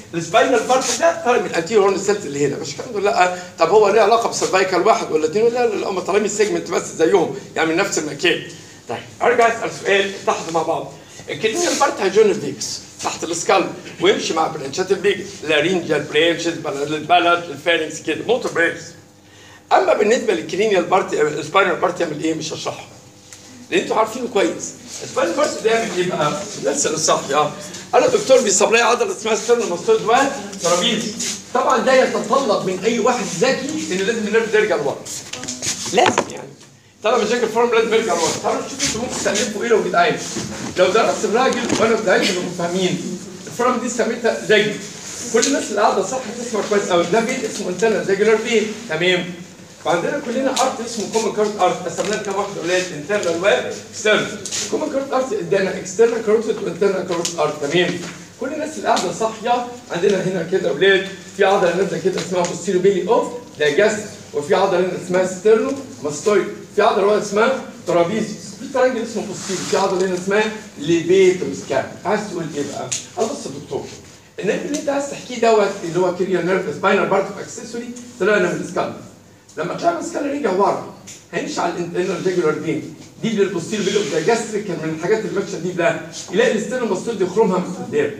السباينال بارت ده طالع من الانتيريور هورن سيلز اللي هنا مش الكلام ده لا طب هو ليه علاقه بسيرفايكال واحد ولا اثنين ولا لا لا هم طالعين من السيجمنت بس زيهم يعني من نفس المكان طيب ارجع اسال سؤال تحت مع بعض الكلينيال بارت هيجون الفيكس تحت السكال ويمشي مع برانشات الفيكس لارينجال برانشز البلد الفارنكس كده موتور برانشز اما بالنسبه للكلينيال بارت السباينال بارت يعمل ايه مش هشرحه لان انتوا عارفينه كويس السباينال بارت ده يعمل ايه بقى؟ الناس اللي صح اه انا دكتور بيصاب لي عضله اسمها ستيرنو ماستويد وترابيزي طبعا ده يتطلب من اي واحد ذكي ان لازم النيرف ده يرجع لورا لازم يعني طبعا مشاكل الفورم لازم يرجع لورا تعالوا نشوف انتوا ممكن تالفوا ايه لو جدعان لو درست الراجل وانا بدعي انكم فاهمين الفورم دي سميتها زجل كل الناس اللي قاعده صح تسمع كويس قوي ده بيت اسمه انتنا زجلر بيت تمام وعندنا كلنا ارت اسمه كومن كارت ارت قسمناه لكام واحده اولاد انترنال واكسترنال كومن كارت ارت ادانا اكسترنال كاروتيد وانترنال كاروتيد ارت تمام كل الناس اللي قاعده صاحيه عندنا هنا كده اولاد في عضله نازله كده اسمها بوستيرو بيلي اوف ده جاست وفي عضله هنا اسمها ستيرنو ماستويد في عضله ورا اسمها ترابيزيوس في ترانجل اسمه بوستيرو في عضله هنا اسمها ليفيتوس كاب عايز تقول ايه بقى؟ قال بص يا دكتور النيرف اللي انت عايز تحكيه دوت اللي هو كيريا نيرف سباينال بارت اوف اكسسوري طلعنا من السكالب لما طلع من السكالب رجع ورا هيمشي على الانترنال جاجولار فين دي للبوستيرو بيلو ده جاستريك كان من الحاجات اللي ماشيه دي ده يلاقي الاستيرنو ماستويد يخرمها من قدام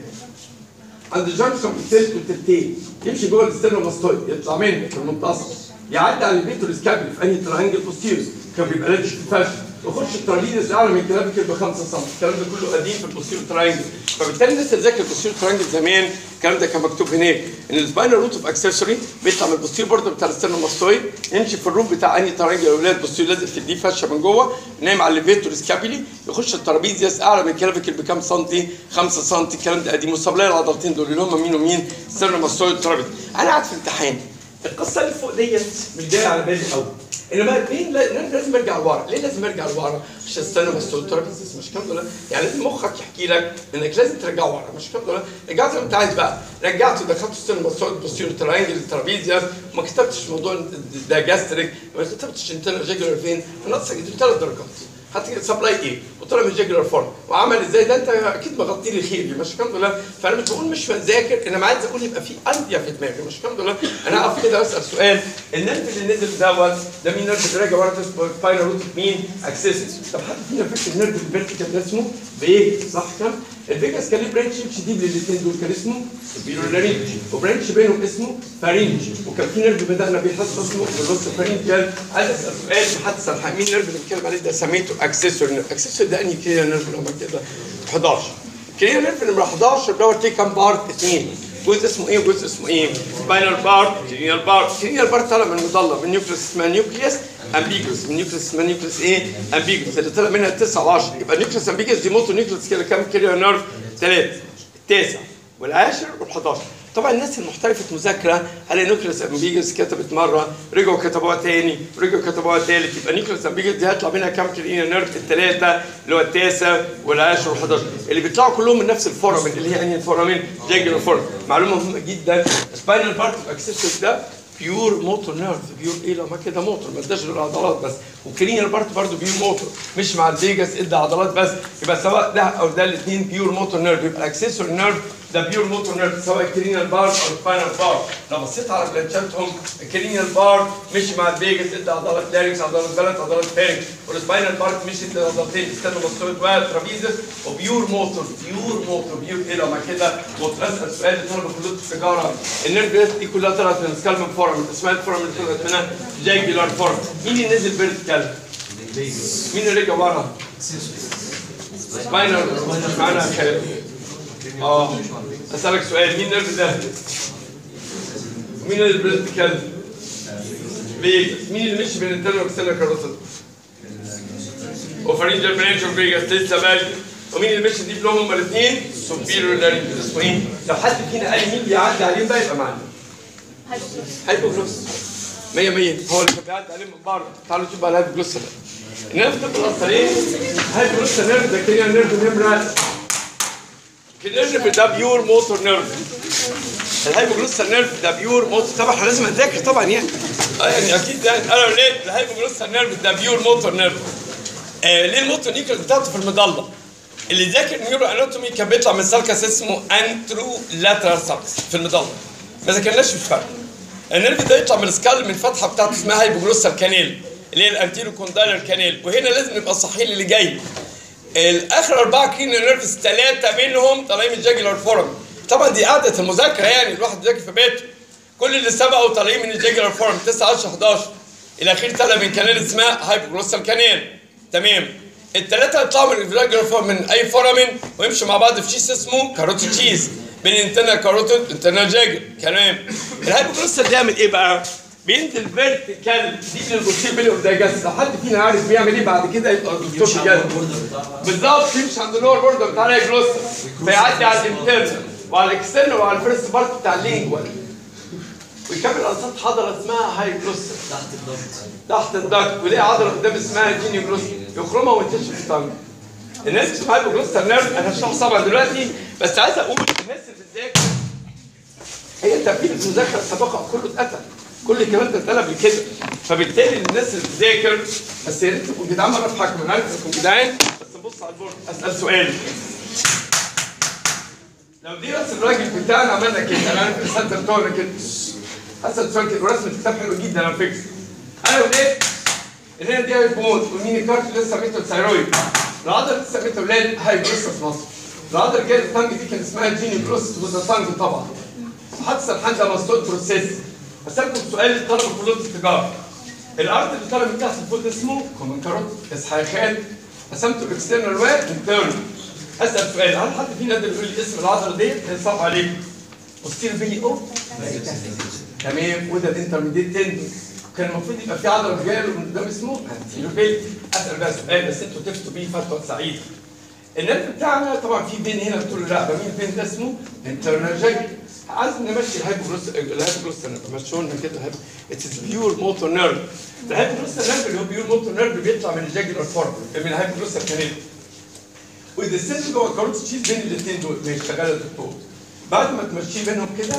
عند الجنكشن بالتلت والتلتين يمشي جوه الاستيرنو ماستويد يطلع منه في المنتصف يعدي على الفيتور سكابل في انهي ترانجل بوستيروس كان بيبقى لاتش في الفشل يخش الترابيزيس اعلى من كلافيكل ب 5 سم الكلام ده كله قديم في البوستيرو ترانجل فبالتالي الناس اللي ذاكرت البوستيرو ترانجل زمان الكلام ده كان مكتوب هناك ان السباينال روت اوف اكسسوري بيطلع من البوستيرو بورد بتاع الاستيرنو ماستويد يمشي في الروم بتاع انهي ترانجل يا اولاد بوستيرو لازق في الدي فشه من جوه نايم على الليفيتور سكابيلي يخش الترابيزيس اعلى من كلافيكل بكام سنتي 5 سم الكلام ده قديم وصاب لي العضلتين دول اللي هم مين ومين ستيرنو ماستويد ترابيز انا قاعد في امتحان القصه اللي فوق ديت مش جايه على بالي قوي انما مين لا- لازم ارجع لورا ليه لازم ارجع لورا عشان استنى بس ترابيزيس مش كام دول يعني لازم مخك يحكي لك انك لازم ترجع ورا مش كام دول رجعت زي ما انت عايز بقى رجعت دخلت استنى بس بوستيرو ترانجل الترابيزيا ما كتبتش موضوع ده جاستريك ما كتبتش انت جاجولار فين ناقصك ثلاث درجات حتى سبلاي ايه وطلع من جاجولار فورم وعمل ازاي ده انت اكيد مغطي لي خيري مش الحمد لله فانا مش بقول مش بذاكر انما عايز اقول يبقى في انديه في دماغي مش الحمد لله انا اقف كده اسال سؤال النرف اللي نزل دوت ده مين نرف اللي راجع ورا اسمه سباينال روت مين اكسسس طب حد فينا فاكر النرف الفيرتيكال ده اسمه فيجاس صح كده الفيجاس كان ليه برانش شديد للاثنين دول كان اسمه بيرولارينج وبرانش بينهم اسمه فارينج وكان في نرف بدانا بيه حصه اسمه الروس فارينجيال عايز اسال سؤال محد سامح مين النرف اللي بنتكلم عليه ده سميته اكسسوري نيرف اكسسوري ده انهي كده نيرف لما كده 11 كده نيرف نمره 11 اللي هو تي كام بارت 2 جزء اسمه ايه وجزء اسمه ايه؟ سباينال بارت كرينيال بارت كرينيال بارت طالع من المضله من نيوكليس اسمها نيوكليس امبيجوس من نيوكليس اسمها نيوكليس ايه؟ امبيجوس اللي طلع منها 9 و10 يبقى نيوكليس امبيجوس دي موتو نيوكليس كده كام كرينيال نيرف؟ ثلاثه التاسع والعاشر وال11 طبعا الناس المحترفه مذاكره على نيوكليس امبيجوس كتبت مره رجعوا كتبوها تاني رجعوا كتبوها تالت يبقى نيوكليس امبيجوس دي هيطلع منها كام كرينيال نيرف الثلاثه اللي هو التاسع والعاشر وال11 اللي بيطلعوا كلهم من نفس الفورامين اللي هي انهي الفورامين؟ جاجر فورم معلومه مهمه جدا سباينال بارت اوف اكسسوري ده بيور موتور نيرف بيور ايه لما كده موتور ما اداش غير عضلات بس وكرينيال بارت برضه بيور موتور مش مع الفيجاس ادى عضلات بس يبقى سواء ده او ده الاثنين بيور موتور نيرف يبقى اكسسوري نيرف ده بيور موتور نيرف سواء الكرينيال بارت او السباينال بارت لو بصيت على بلانشاتهم الكرينيال بارت مش مع الفيجاس ادى عضلات لاريكس عضلات بلد عضلات فارنكس والسباينال بارت مش ادى عضلتين استنى بصيت وترابيزس وبيور موتور بيور موتور بيور ايه لما كده موتور اسال سؤال لطلبه كليه التجاره النيرف دي كلها طلعت من سكالمن فورم اسمها الفورم اللي طلعت منها جاجولار فورم مين اللي نزل فيرتيكال؟ مين اللي رجع ورا؟ سباينال معانا كلام اه اسالك سؤال مين النيرف ده؟ مين اللي فيرتيكال؟ فيجاس مين اللي مشي بين الانترنال والاكسترنال كاروتيد؟ وفارنجال برانش اوف فيجاس لسه بالي ومين اللي مشي دي بلهم هما الاثنين؟ سوبيريور لارنج اسمه ايه؟ لو حد فينا قال مين بيعدي عليهم بقى يبقى معلم هايبوجلوس 100 100 هو اللي كان بيعدي عليهم من بره تعالوا نشوف بقى الهايبوجلوس ده النيرف ده بالاصلين هايبوجلوس نيرف ده كده نيرف نمره كده نيرف ده بيور موتور نيرف الهايبوجلوس نيرف ده بيور موتور طبعا احنا لازم نذاكر طبعا يعني اه يعني اكيد يعني انا ولاد الهايبوجلوس نيرف ده بيور موتور نيرف آه ليه الموتور نيوكليس بتاعته في المضله اللي ذاكر نيورو اناتومي كان بيطلع من سالكس اسمه انترو لاترال سالكس في المضله ما ذاكرناش الفرق النيرف ده يطلع من السكال من فتحه بتاعته اسمها هايبوجلوسال كانيل اللي هي الانتيرو كوندايلر كانيل وهنا لازم نبقى صحيين اللي جاي الاخر اربعه كرين نيرفز ثلاثه منهم طالعين من الجاجلر فورم طبعا دي قعده المذاكره يعني الواحد بيذاكر في بيته كل اللي سبقوا طالعين من الجاجلر فورم 9 10 11 الاخير طلع من كانال اسمها هايبوجلوسال كانيل تمام الثلاثه يطلعوا من الجاجلر فورم من اي فورامين ويمشوا مع بعض في شيس اسمه كاروتيد تشيز بين انترنال كاروتيد انترنال جاجل تمام الهايبوجلوسال ده يعمل ايه بقى؟ بينزل فيرتيكال دي للبوستير بيلي اوف دايجاست لو حد فينا عارف بيعمل ايه بعد كده يبقى الدكتور يمشي على بجد البوردر بتاعها بالظبط يمشي عند اللور بوردر بتاع الجلوس فيعدي على الانترنال وعلى الاكسترنال وعلى الفيرست بارت بتاع اللينجوال ويكمل على سطح عضله اسمها هاي جلوس تحت الضغط تحت الضغط وليه عضله قدام اسمها جيني جلوس يخرمها وينتشر في الطنج الناس اللي اسمها جلوس نيرف انا هشرحه طبعا دلوقتي بس عايز اقول الناس اللي بتذاكر هي ترتيب المذاكره السابقه كله اتقتل كل الكلام ده اتقلب كده فبالتالي الناس اللي بتذاكر بس يا ريت تبقوا جدعان مره في حكم انا عارف انكم جدعان بس نبص على البورد اسال سؤال لو دي راس الراجل بتاعنا عملنا كده انا عارف الحته بتوعنا كده اسال سؤال كده ورسم الكتاب حلو جدا على فكره انا ولاد اللي هي دي هيبوموت ومين الكارت اللي سميته الثيرويد العضله اللي سميته ولاد هايبروس في مصر العضله اللي كانت التانج دي كان اسمها جيني بروس وذا تانج طبعا حادثه الحاجه مستوى بروسيس اسالكم سؤال للطلبه في كليه التجاره الارض اللي طالع من تحت الفوت اسمه كومن كاروت اسحاخات قسمته اكسترنال وانترنال اسال سؤال هل حد فينا يقدر يقول لي اسم العضله ديت هيصعب عليكم بوستير فيلي او تمام وده الانترميديت تندون كان المفروض يبقى في عضله جايه له من قدام اسمه انتيرو فيلي اسال بقى سؤال بس انتوا تفتوا بيه فتوى سعيده النرف بتاعنا طبعا في بين هنا بتقول الرقبه مين البين ده اسمه انترنال جاجل عايز نمشي الهايبوجلوس الهايبوجلوس مشوا لنا كده اتس بيور موتور نيرف الهايبوجلوس نيرف اللي هو بيور موتور نيرف بيطلع من الجاجلر فورم من الهايبوجلوس كانال وده السن جوه الكاروت تشيز بين الاثنين دول ماشي شغال الدكتور بعد ما تمشيه بينهم كده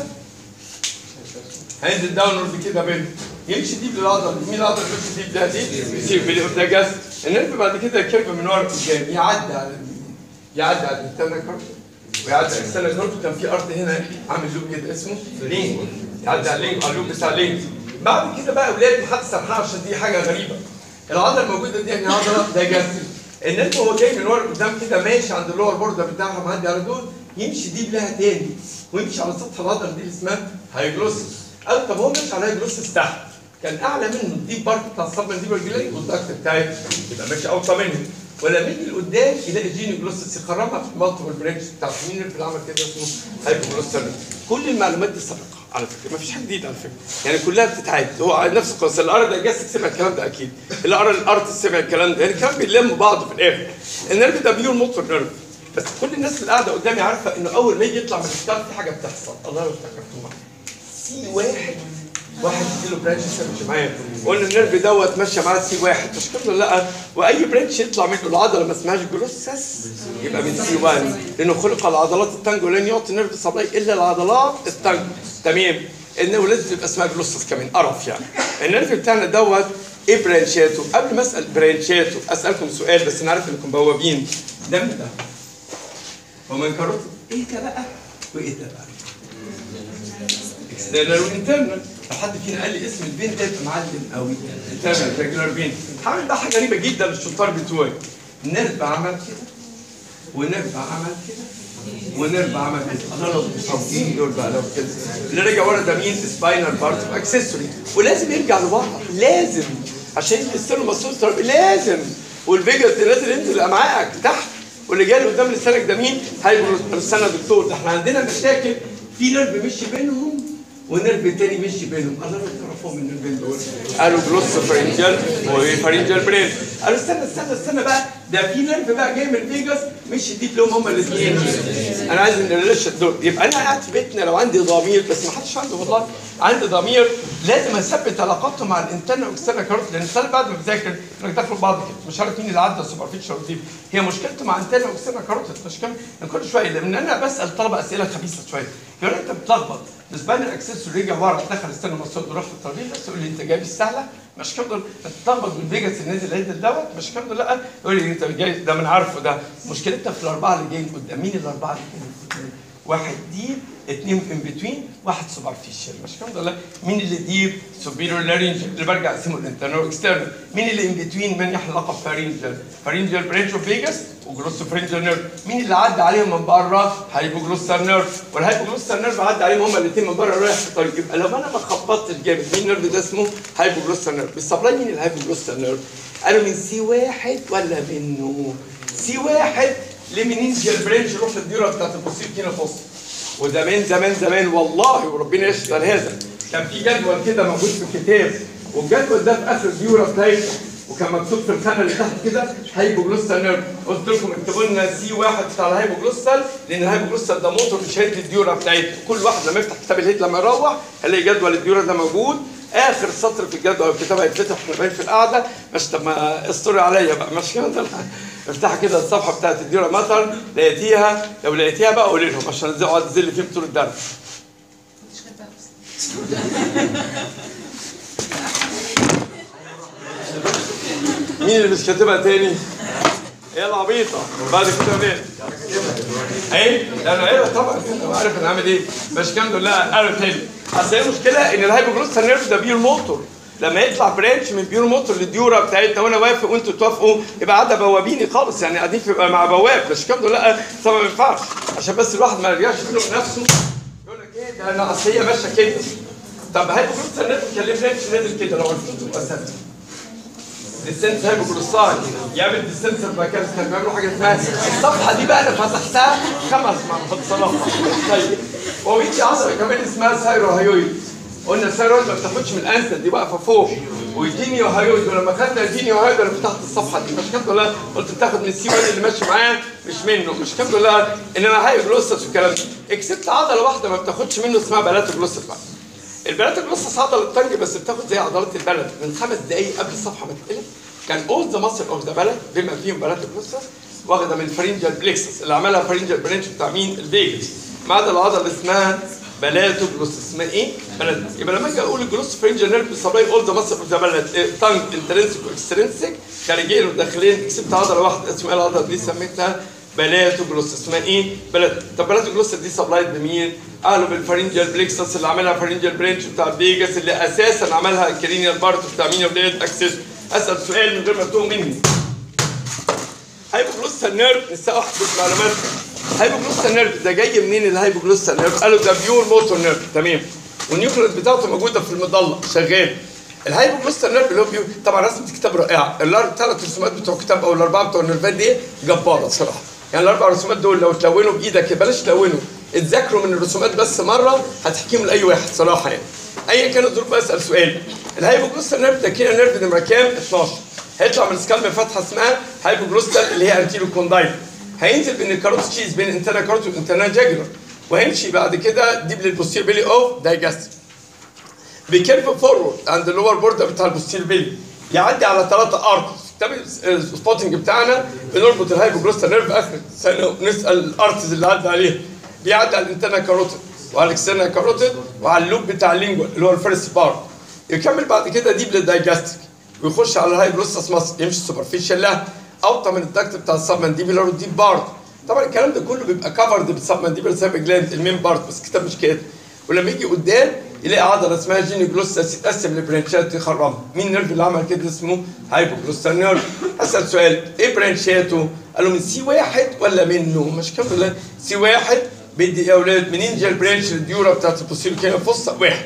هينزل داونورد كده بينهم يمشي ديب للعضله مين العضله اللي بتمشي ديب ده دي يصير بيلي ده جاز النرف بعد كده يكب من ورا قدام يعدي على يعدي على الانترنال كارت ويعدي على الانترنال كارت كان في ارض هنا عامل لوب كده اسمه لينج يعدي على اللينج على اللوب بتاع اللينج بعد كده بقى اولاد محدش سرحان عشان دي حاجه غريبه العضله الموجوده دي يعني عضله ده جاز النرف هو جاي من ورا قدام كده ماشي عند اللور بوردر بتاعها معدي على دول يمشي ديب لها تاني ويمشي على سطح العضله دي اللي اسمها هايجلوسس قال طب هو ماشي على هايجلوسس تحت كان اعلى منه الديب بارت بتاع السبمنديبل جلاند والضغط بتاعي يبقى ماشي اوطى منه ولما يجي لقدام يلاقي جيني جلوسس يخرمها في مالتيبل برانش بتاع مين اللي عمل كده اسمه هايبوجلوسس كل المعلومات دي سابقه على فكره ما فيش حاجه جديده على فكره يعني كلها بتتعاد هو على نفس القصه الارض جاسك سمع الكلام ده اكيد الارض الارض سمع الكلام ده يعني الكلام بيلم بعض في الاخر النيرف ده بيور موتور نيرف بس كل الناس اللي قاعده قدامي عارفه انه اول ما يجي يطلع من الكتاب في حاجه بتحصل الله لو افتكرتوها سي واحد واحد كيلو برانش مش معايا قلنا النيرف دوت ماشيه معاه سي واحد مش كده لا واي برانش يطلع منه العضله ما اسمهاش جروسس يبقى من سي 1 لانه خلق العضلات التانجو لن يعطي نيرف سبلاي الا العضلات التانجو تمام انه لازم تبقى اسمها جلوسس كمان قرف يعني النيرف بتاعنا دوت ايه برانشاته قبل ما اسال برانشاته اسالكم سؤال بس انا عارف انكم بوابين ده من ده ومن كاروت ايه ده بقى وايه ده بقى اكسترنال وانترنال لو حد فينا قال لي اسم البين ده يبقى معلم قوي انترنال ريجولار بين هعمل بقى حاجه غريبه جدا للشطار بتوعي نرفع عمل كده ونرفع عمل كده ونرفع عمل كده انا لو مصابين دول بقى لو كده اللي رجع ورا ده مين سباينال بارت اكسسوري ولازم يرجع لورا لازم عشان يستلم مصوص لازم والفيجاس لازم ينزل الامعاءك تحت واللي جاي قدام لسانك ده مين؟ هيقول استنى يا دكتور ده احنا عندنا مشاكل في نيرف مشي بينهم ونيرف تاني مشي بينهم الله لا تعرفهم النيرفين دول قالوا جلوس فرنجل وفرنجل برين قالوا استنى استنى استنى بقى ده في نيرف بقى جاي من الفيجاس مشي ديب لهم هما الاثنين انا عايز نرش دول يبقى انا قاعد في بيتنا لو عندي ضمير بس ما حدش عنده والله عندي ضمير لازم اثبت علاقاته مع الانترنال والاكسترنال كاروت لان الانسان بعد ما بيذاكر انك داخل بعض كده مش عارف مين اللي عدى السوبرفيشال وديب هي مشكلته مع الانترنال والاكسترنال كاروت مش كام كل شويه لان انا بسال طلبه اسئله خبيثه شويه يقول لي انت بتلخبط بالنسبه لي الاكسسوري رجع ورا دخل استنى مصوت وراح في الترابيزه بس يقول لي انت جايب السهله مش كده انت تلخبط بالفيجاس اللي نزل عدل دوت مش كده لا يقول لي انت جاي ده من عارفه ده مشكلتها في الاربعه اللي جايين قدام مين الاربعه اللي جايين قدام واحد ديب اثنين ان بتوين واحد سوبرفيشال مش كده لا مين اللي ديب سوبيريور لارينج اللي برجع اسمه الانترنال اكسترنال مين اللي ان بتوين من يحل لقب فارينجال فارينجال برانش اوف فيجاس وجلوسوفرينجال نيرف مين اللي عدى عليهم من بره هايبوجلوسال نيرف والهايبوجلوسال نيرف عدى عليهم هما الاثنين من بره رايح في طريق يبقى لو انا ما خبطتش جامد مين النيرف ده اسمه هايبوجلوسال نيرف بالسبلاي مين الهايبوجلوسال نيرف قالوا من سي واحد ولا منه سي واحد لمنينجيال برانش روح الديره بتاعت البوستير كينا فوسط وزمان زمان زمان والله وربنا يشهد على هذا كان في جدول كده موجود في الكتاب والجدول ده في اخر الديوره بتاعتنا وكان مكتوب في الخانه اللي تحت كده هايبوجلوستال نيرف قلت لكم اكتبوا لنا سي واحد بتاع الهايبوجلوستال لان الهايبوجلوستال ده موتور مش هيدي الديوره بتاعتنا كل واحد لما يفتح كتاب الهيد لما يروح هيلاقي جدول الديوره ده موجود اخر سطر في الجدول الكتاب هيتفتح احنا باين في القعده مش طب ما استوري عليا بقى مش كده افتح كده الصفحه بتاعت الديوره مطر لقيتيها لو لقيتيها بقى قولي لهم عشان اقعد ازل فيهم طول الدرس مين اللي مش كاتبها تاني؟ هي العبيطة بعد كده ليه؟ ايه؟ انا ايوه طبعا انا عارف انا عامل ايه مش كام دول لا قالوا تاني اصل هي المشكلة ان الهايبوجلوستال نيرف ده بيور موتور لما يطلع برانش من بيور موتور للديورا بتاعتنا وانا وافق وانتوا توافقوا يبقى عدى بوابيني خالص يعني قاعدين في مع بواب مش كام دول لا طبعا ما ينفعش عشان بس الواحد ما يرجعش يقول نفسه يقول لك ايه ده انا اصل هي ماشيه كده طب هايبوجلوستال نيرف كان ليه برانش نازل كده لو عرفتوا تبقى سهل ديسنس هايبوجلوساي يعمل ديسنس المكان كان بيعملوا حاجه اسمها الصفحه دي بقى انا فتحتها خمس مرات بصراحه طيب هو بيجي عصر كمان اسمها سايروهايويد قلنا السايروهايويد ما بتاخدش من الانسل دي واقفه فوق والجينيو هايويد ولما خدنا الجينيو هايويد انا فتحت الصفحه دي مش كده ولا قلت بتاخد من السي 1 اللي ماشي معاه مش منه مش كده ولا انما هايبوجلوسس والكلام ده اكسبت عضله واحده ما بتاخدش منه اسمها بلاتوجلوسس بقى البلاتوجلوسس عضله التانج بس بتاخد زي عضلات البلد من خمس دقائق قبل الصفحه ما تتقلب كان اول ذا ماسل اوف ذا بلد بما فيهم بلاتوجلوسس واخده من الفرنجال بليكسس اللي عملها فرنجال برانش بتاع مين الفيجاس ما عدا العضله اللي اسمها بلاتوجلوسس اسمها ايه؟ بلد يبقى لما اجي اقول الجلوس فرنجال نيرف سبلاي اول ذا ماسل اوف ذا بلد تانج انترنسيك واكسترنسيك خارجيا وداخليا اكسبت عضله واحده اسمها العضله دي سميتها بلاتوجلوسس اسمها ايه؟ بلد طب بلاتوجلوسس دي سبلايد بمين؟ قالوا بالفرنجال بليكسس اللي عملها فرنجال برانش بتاع فيجاس اللي اساسا عملها الكرينيال بارت بتاع مين ولاد اكسس اسال سؤال من غير ما تتوه مني هايبوجلوسال نيرف لسه احفظ معلومات هايبوجلوسال نيرف ده جاي منين الهايبوجلوسال نيرف؟ قالوا ده بيور موتور نيرف تمام والنيوكليس بتاعته موجوده في المضله شغال الهايبوجلوسال نيرف اللي هو بيو... طبعا رسمه الكتاب رائعه الثلاث رسومات بتوع الكتاب او الاربعه بتوع النيرفات دي جباره صراحه يعني الاربع رسومات دول لو تلونوا بايدك بلاش تلونوا اتذاكروا من الرسومات بس مره هتحكيهم لاي واحد صراحه يعني ايا كانت الظروف اسال سؤال الهايبوجلوستال نيرف ده كده نيرف نمره كام 12 هيطلع من سكالب فتحه اسمها هايبوجلوستال اللي هي انتيرو كوندايل هينزل بين الكاروت تشيز بين انترنا كاروت وانترنا جاجلر وهيمشي بعد كده ديب للبوستير بيلي اوف دايجاستيك بكيرف فورورد عند اللور بوردر بتاع البوستير بيلي يعدي على ثلاثه ارتس كتاب السبوتنج بتاعنا بنربط الهايبوجلوستال نيرف اخر سنه ونسال الارتز اللي عدى عليها بيعدي على الانترنا كاروتيد وعلى الاكسترنا كاروتيد وعلى اللوب بتاع اللينجوال اللي هو الفيرست بارت يكمل بعد كده ديب للدايجاستيك ويخش على الهايبروستاس ماسل يمشي سوبرفيشال لا اوطى من الدكت بتاع السبمنديبيولار والديب بارت طبعا الكلام ده كله بيبقى كفرد بالسبمنديبيولار سايب جلاند المين بارت بس الكتاب مش كده ولما يجي قدام يلاقي عضله اسمها جيني جلوستاس يتقسم لبرانشات يخرمها مين النيرف اللي عمل كده اسمه هايبوجلوستال نيرف اسال سؤال ايه برانشاته قالوا من سي واحد ولا منه مش كام ولا سي واحد بدي يا اولاد منين جا البرانش الديورا بتاعت البوستيريور كده فصة واحد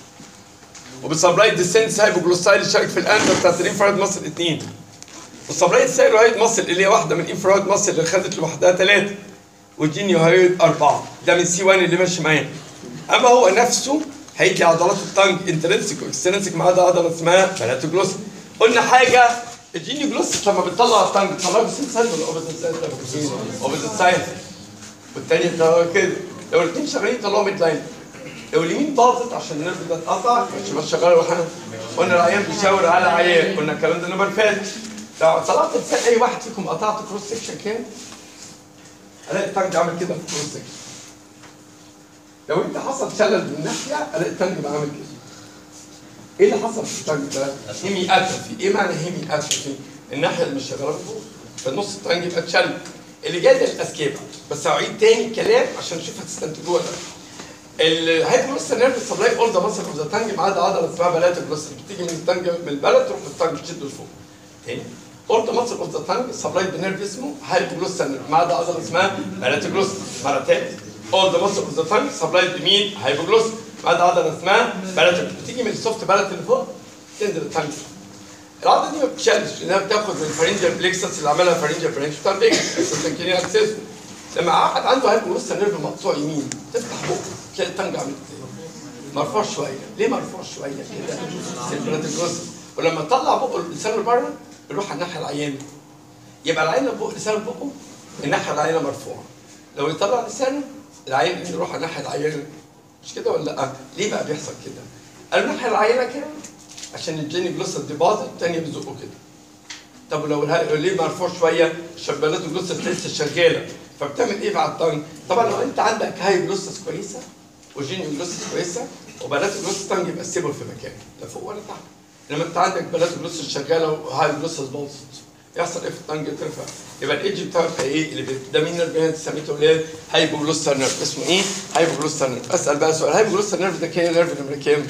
وبسبلاي ديسنس هايبوجلوستايل اللي شارك في الانتر بتاعت الانفراد ماسل اثنين وسبلاي الثايرويد ماسل اللي هي واحده من الانفراد ماسل اللي خدت لوحدها ثلاثه والجينيو هايرويد اربعه ده من سي 1 اللي ماشي معانا اما هو نفسه هيدي عضلات التانج انترنسيك واكسترنسيك ما عدا عضله اسمها بلاتوجلوس قلنا حاجه الجينيو جلوس لما بتطلع التانج بتطلعه بسين سايد ولا اوبوزيت سايد؟ اوبوزيت سايد والتاني بتاعه كده لو الاثنين شغالين يطلعوا ميد لاين لو اليمين باظت عشان النيرف ده اتقطع مش بس شغال لوحدها قلنا العيان بيشاور على عيان قلنا الكلام ده النمر اللي فات لو طلعت لسان اي واحد فيكم قطعت كروس سكشن كام؟ الاقي التانج عامل كده في كروس سكشن لو انت حصل شلل من ناحيه الاقي التانج بقى عامل كده ايه اللي حصل في التانج ده؟ هيمي اتروفي ايه معنى هيمي اتروفي؟ الناحيه اللي مش شغاله من فوق فالنص التانج يبقى اتشل اللي جاي ده الاسكيبا بس هعيد تاني الكلام عشان نشوف هتستنتجوه ولا لا الهايبوجلوسال نيرف سبلاي اول ذا ماسل اوف ذا تانج ما عدا عضله اسمها بلات الجلوسال بتيجي من التانج من البلد تروح للتانج تشده لفوق تاني اول ذا ماسل اوف ذا تانج سبلاي بنيرف اسمه هايبوجلوسال نيرف ما عدا عضله اسمها بلات الجلوسال مره تاني اول ذا ماسل اوف ذا تانج سبلاي بمين هايبوجلوسال ما عدا عضله اسمها بلات بتيجي من السوفت بلات اللي فوق تنزل التانج العضله دي ما بتشالش لانها بتاخد من الفارنجال بليكسس اللي عملها فارنجال برانش بتاع البيكس اساسا كده اكسس لما واحد عنده هايبوجلوسال نيرف مقطوع يمين تفتح بقه تلاقي التانج عامل ازاي مرفوع شويه ليه مرفوع شويه كده سيركولات الجزء ولما تطلع بقه لسانه لبره يروح على الناحيه العيانه يبقى العين بقه لسانه بقه الناحيه العيانه مرفوعه لو يطلع لسانه العين يروح على الناحيه العيانه مش كده ولا لا ليه بقى بيحصل كده قالوا الناحيه العيانه كده عشان الجيني جلوسال دي باظت الثانيه بيزقوا كده طب ولو الها- ليه مرفوع شويه شبالات الجلوسال لسه شغاله فبتعمل ايه مع الطنج طبعا لو انت عندك هاي جلوسس كويسه وجيني جلوسس كويسه وبنات الجلوسس طنج يبقى ستيبل في مكانه لا فوق ولا تحت لما انت عندك بنات الجلوسس شغاله وهاي جلوسس باظت يحصل ايه في الطنج ترفع يبقى الايدج بتاعه يبقى ايه اللي بت- ده مين نيرف هنا سميته ولاد هايبوجلوستر نيرف اسمه ايه هايبوجلوستر نيرف اسال بقى سؤال هايبوجلوستر نيرف ده كام نيرف نمره كام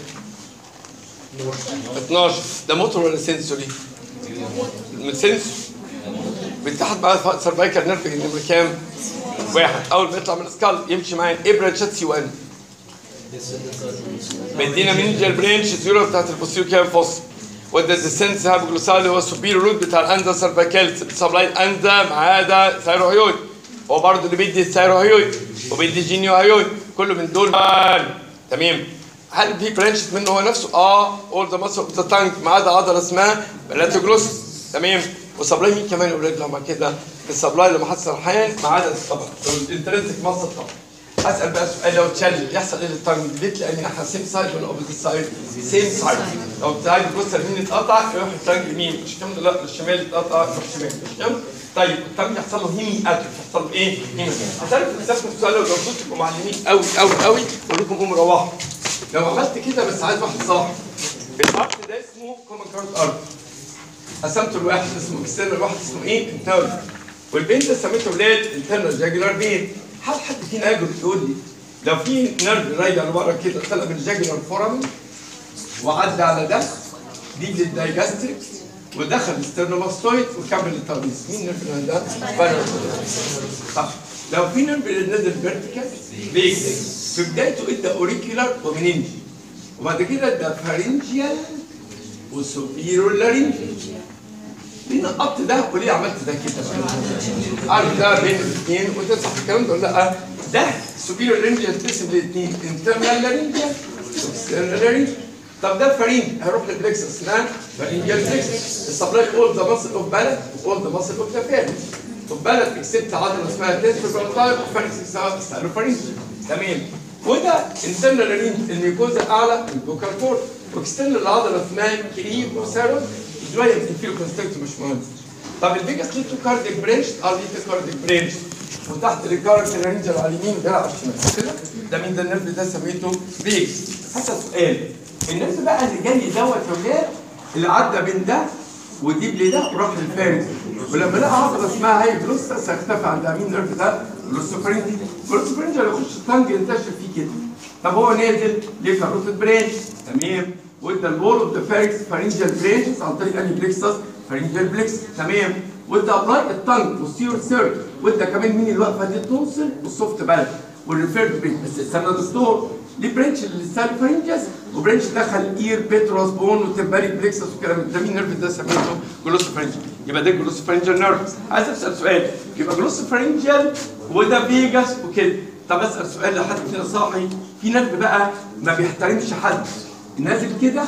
12 ده موتور ولا سنسوري من سنسور بيتحد مع سيرفايكال نيرف نمره كام واحد اول ما يطلع من السكال يمشي معايا ايه برانشات سي 1 مدينا منجل برانش زيرو بتاعت البوستيريو كام فوس وده الديسنس هابجلوسال هو السوبيريور روت بتاع الاندا سيرفايكال سبلاي اندا ما عدا ثايروهيود هو برضه اللي بيدي الثايروهيود وبيدي جينيوهيود كله من دول تمام هل في برانش منه هو نفسه؟ اه اول ذا ماسل اوف ذا تانك ما عدا عضله اسمها بلاتوجلوس تمام وسبلاي مين كمان يا اولاد لما كده السبلاي لما حصل الحيان ما عدا طبعا الانترنسك ماسل طبعا اسال بقى سؤال لو تشل يحصل ايه للتانج ديت لان احنا سيم سايد ولا اوبوزيت سايد سيم سايد لو التانج بص اليمين اتقطع يروح التانج يمين مش كام لا الشمال اتقطع يروح شمال مش كام طيب التانج يحصل له هيمي اتروف يحصل له ايه هيمي هسالك نفسكم السؤال لو جاوبتوا تبقوا معلمين قوي قوي قوي اقول لكم قوموا روحوا لو عملت كده بس عايز واحد صاحي الارت ده اسمه كومن كارد ارت قسمته لواحد اسمه اكسترنال واحد اسمه ايه انترنال والبين ده سميته ولاد انترنال جاجولار بين هل حد فينا يقدر يقول لي لو في نيرف راجع لورا كده طلع من الجاجولار فورامين وعدى على ده دي للدايجاستريك ودخل السترنوماستويد وكمل الترابيز مين نيرف اللي ده؟ بارا صح لو في نيرف نزل فيرتيكال بيكتب في بدايته ادى اوريكولار ومنينجي وبعد كده ادى فارنجيال وسوبيرو لارنجيال ليه نقطت ده وليه عملت ده كده؟ عارف ده بين الاثنين وتصح الكلام ده ولا لا؟ ده سوبيرو لارنجيال تقسم لاثنين انترنال لارنجيال واكسترنال لارنجيال طب ده فرينج هيروح للبلكس اسمها فرينجيال بلكس السبلاي اول ذا ماسل اوف بالك اول ذا ماسل اوف ذا فيرس خد بالك اكسبت عضله اسمها تيستوكوندايل وفارنكس اسمها فرينج تمام وده انترنال لارنج الميكوزا الاعلى من البوكال كورد واكسترنال العضله اسمها كريبوسيروس شويه انفيرو كونستركتور مش مهم طب الفيجاس ليه تو كارديك برانش اه ليه تو كارديك برانش وتحت الكارت الرينجر على اليمين وده على الشمال كده ده مين ده النيرف ده سميته فيجاس حسب سؤال النيرف بقى اللي جاي دوت يا ولاد اللي عدى بين ده وديب لده وراح للفارس ولما لقى عضله اسمها هاي جلوستس اختفى عند مين النيرف ده جلوسوفرينج جلوسوفرينج اللي يخش الطنج ينتشر فيه كده طب هو نازل ليه كاروتيد برانش تمام وادى الوول اوف ذا فاركس فارنجيال برانشز عن طريق اني بليكسس فارنجيال بليكس تمام وادى ابلاي الطنج بوستيرور سيرج وادى كمان مين اللي واقفه دي التونسل والسوفت بالك والريفيرد برينش بس استنى يا دكتور ليه برانش للسال فارنجيز وبرانش دخل اير بيتروس بون وتمباريك بليكسس والكلام ده مين نيرف ده سميته جلوسوفرنجل يبقى ده جلوسوفرنجل نيرف عايز اسال سؤال يبقى جلوسوفرنجل وده فيجاس وكده طب اسال سؤال لحد فينا صاحي في نيرف بقى ما بيحترمش حد نازل كده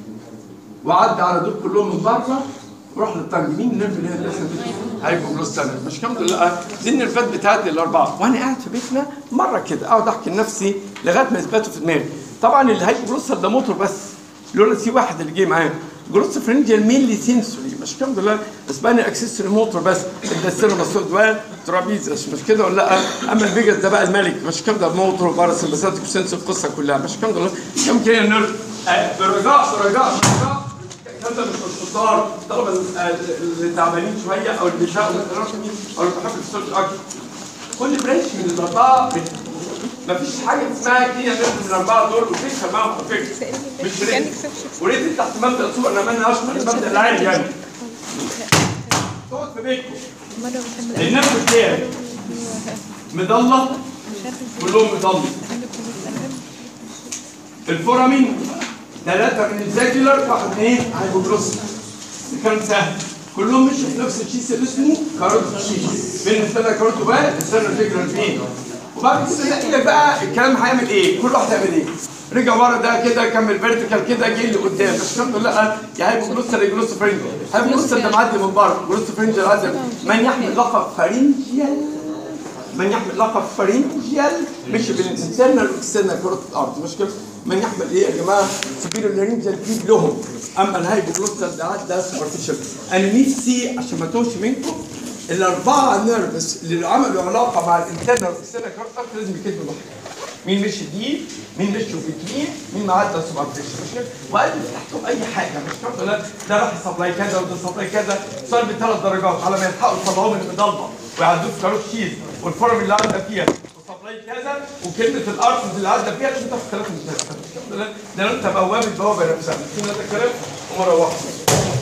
وعدى على دول كلهم من بره وراح للطنج مين النيرف اللي هي الاسد هيبقوا جلوستانر مش كام دول لا دي النيرفات بتاعتي الاربعه وانا قاعد في بيتنا مره كده اقعد احكي لنفسي لغايه ما يثبتوا في دماغي طبعا اللي هيبقوا جلوستانر ده موتور بس لولا سي واحد اللي جه معاه جروس فرنجيال مينلي سنسوري مش الحمد لله اسبانيا اكسسوري موتور بس الدستيرو مسؤول دوال ترابيزس مش كده ولا لا اما الفيجاس ده بقى الملك مش الكلام ده موتور وبارس البساتيك سنسور القصه كلها مش الكلام ده ولا- كم كده نيرف آه، بالرجاء بالرجاء بالرجاء الكلام ده مش باختصار طلبه اللي تعبانين شويه او اللي بيشتغلوا الاناتومي او اللي بيحبوا السيرش اكتر كل برانش من الاربعه مفيش حاجه اسمها كده نرد من الاربعه دول وتفهم معاهم على فكره مش ريت وريت تحت مبدا سوء انا مالنا اشهر المبدا العالي يعني تقعد في بيتكم النفس بتاعي مضلة كلهم مضلة الفورامين ثلاثة من الزاكيولار واحد اثنين هايبوجلوس الكلام سهل كلهم مشوا في نفس الشيس اللي اسمه كاروت شيس بين السنة كاروت وبال السنة الفكرة فين وبعد كده نلاقي لك بقى الكلام هيعمل ايه كل واحد هيعمل ايه رجع ورا ده كده كمل فيرتيكال كده جه اللي قدام بس الحمد لله يا هايبوجلوس يا جلوس فرنج هايبوجلوس ده معدي من بره جلوس فرنج معدي من يحمل لقب فرنجيال من يحمل لقب فرنجيال مش بالانترنال واكسترنال كرة الارض مش كده من يحمل ايه يا جماعه سبيرو لارنجيال فيد لهم اما الهايبوجلوسال ده ده سوبرفيشال انا نفسي عشان ما توش منكم الاربعه نيرفس اللي عملوا علاقه مع الانترنال واكسترنال كرة الارض لازم يكتبوا لوحدهم مين مشي دي مين مشي في اتنين مين معدى سوبرفيشال مش كده وقال تحتهم اي حاجه مش كده لا ده راح سبلاي كذا وده سبلاي كذا صار بثلاث درجات على ما يلحقوا يطلعوه من المضلمه ويعدوه في كاروت شيز والفورم اللي عدى فيها وسبلاي كذا وكلمه الارض اللي عدى فيها عشان تاخد ثلاثه من ثلاثه ده لو انت بوابه بوابه نفسها في هذا الكلام ومروحه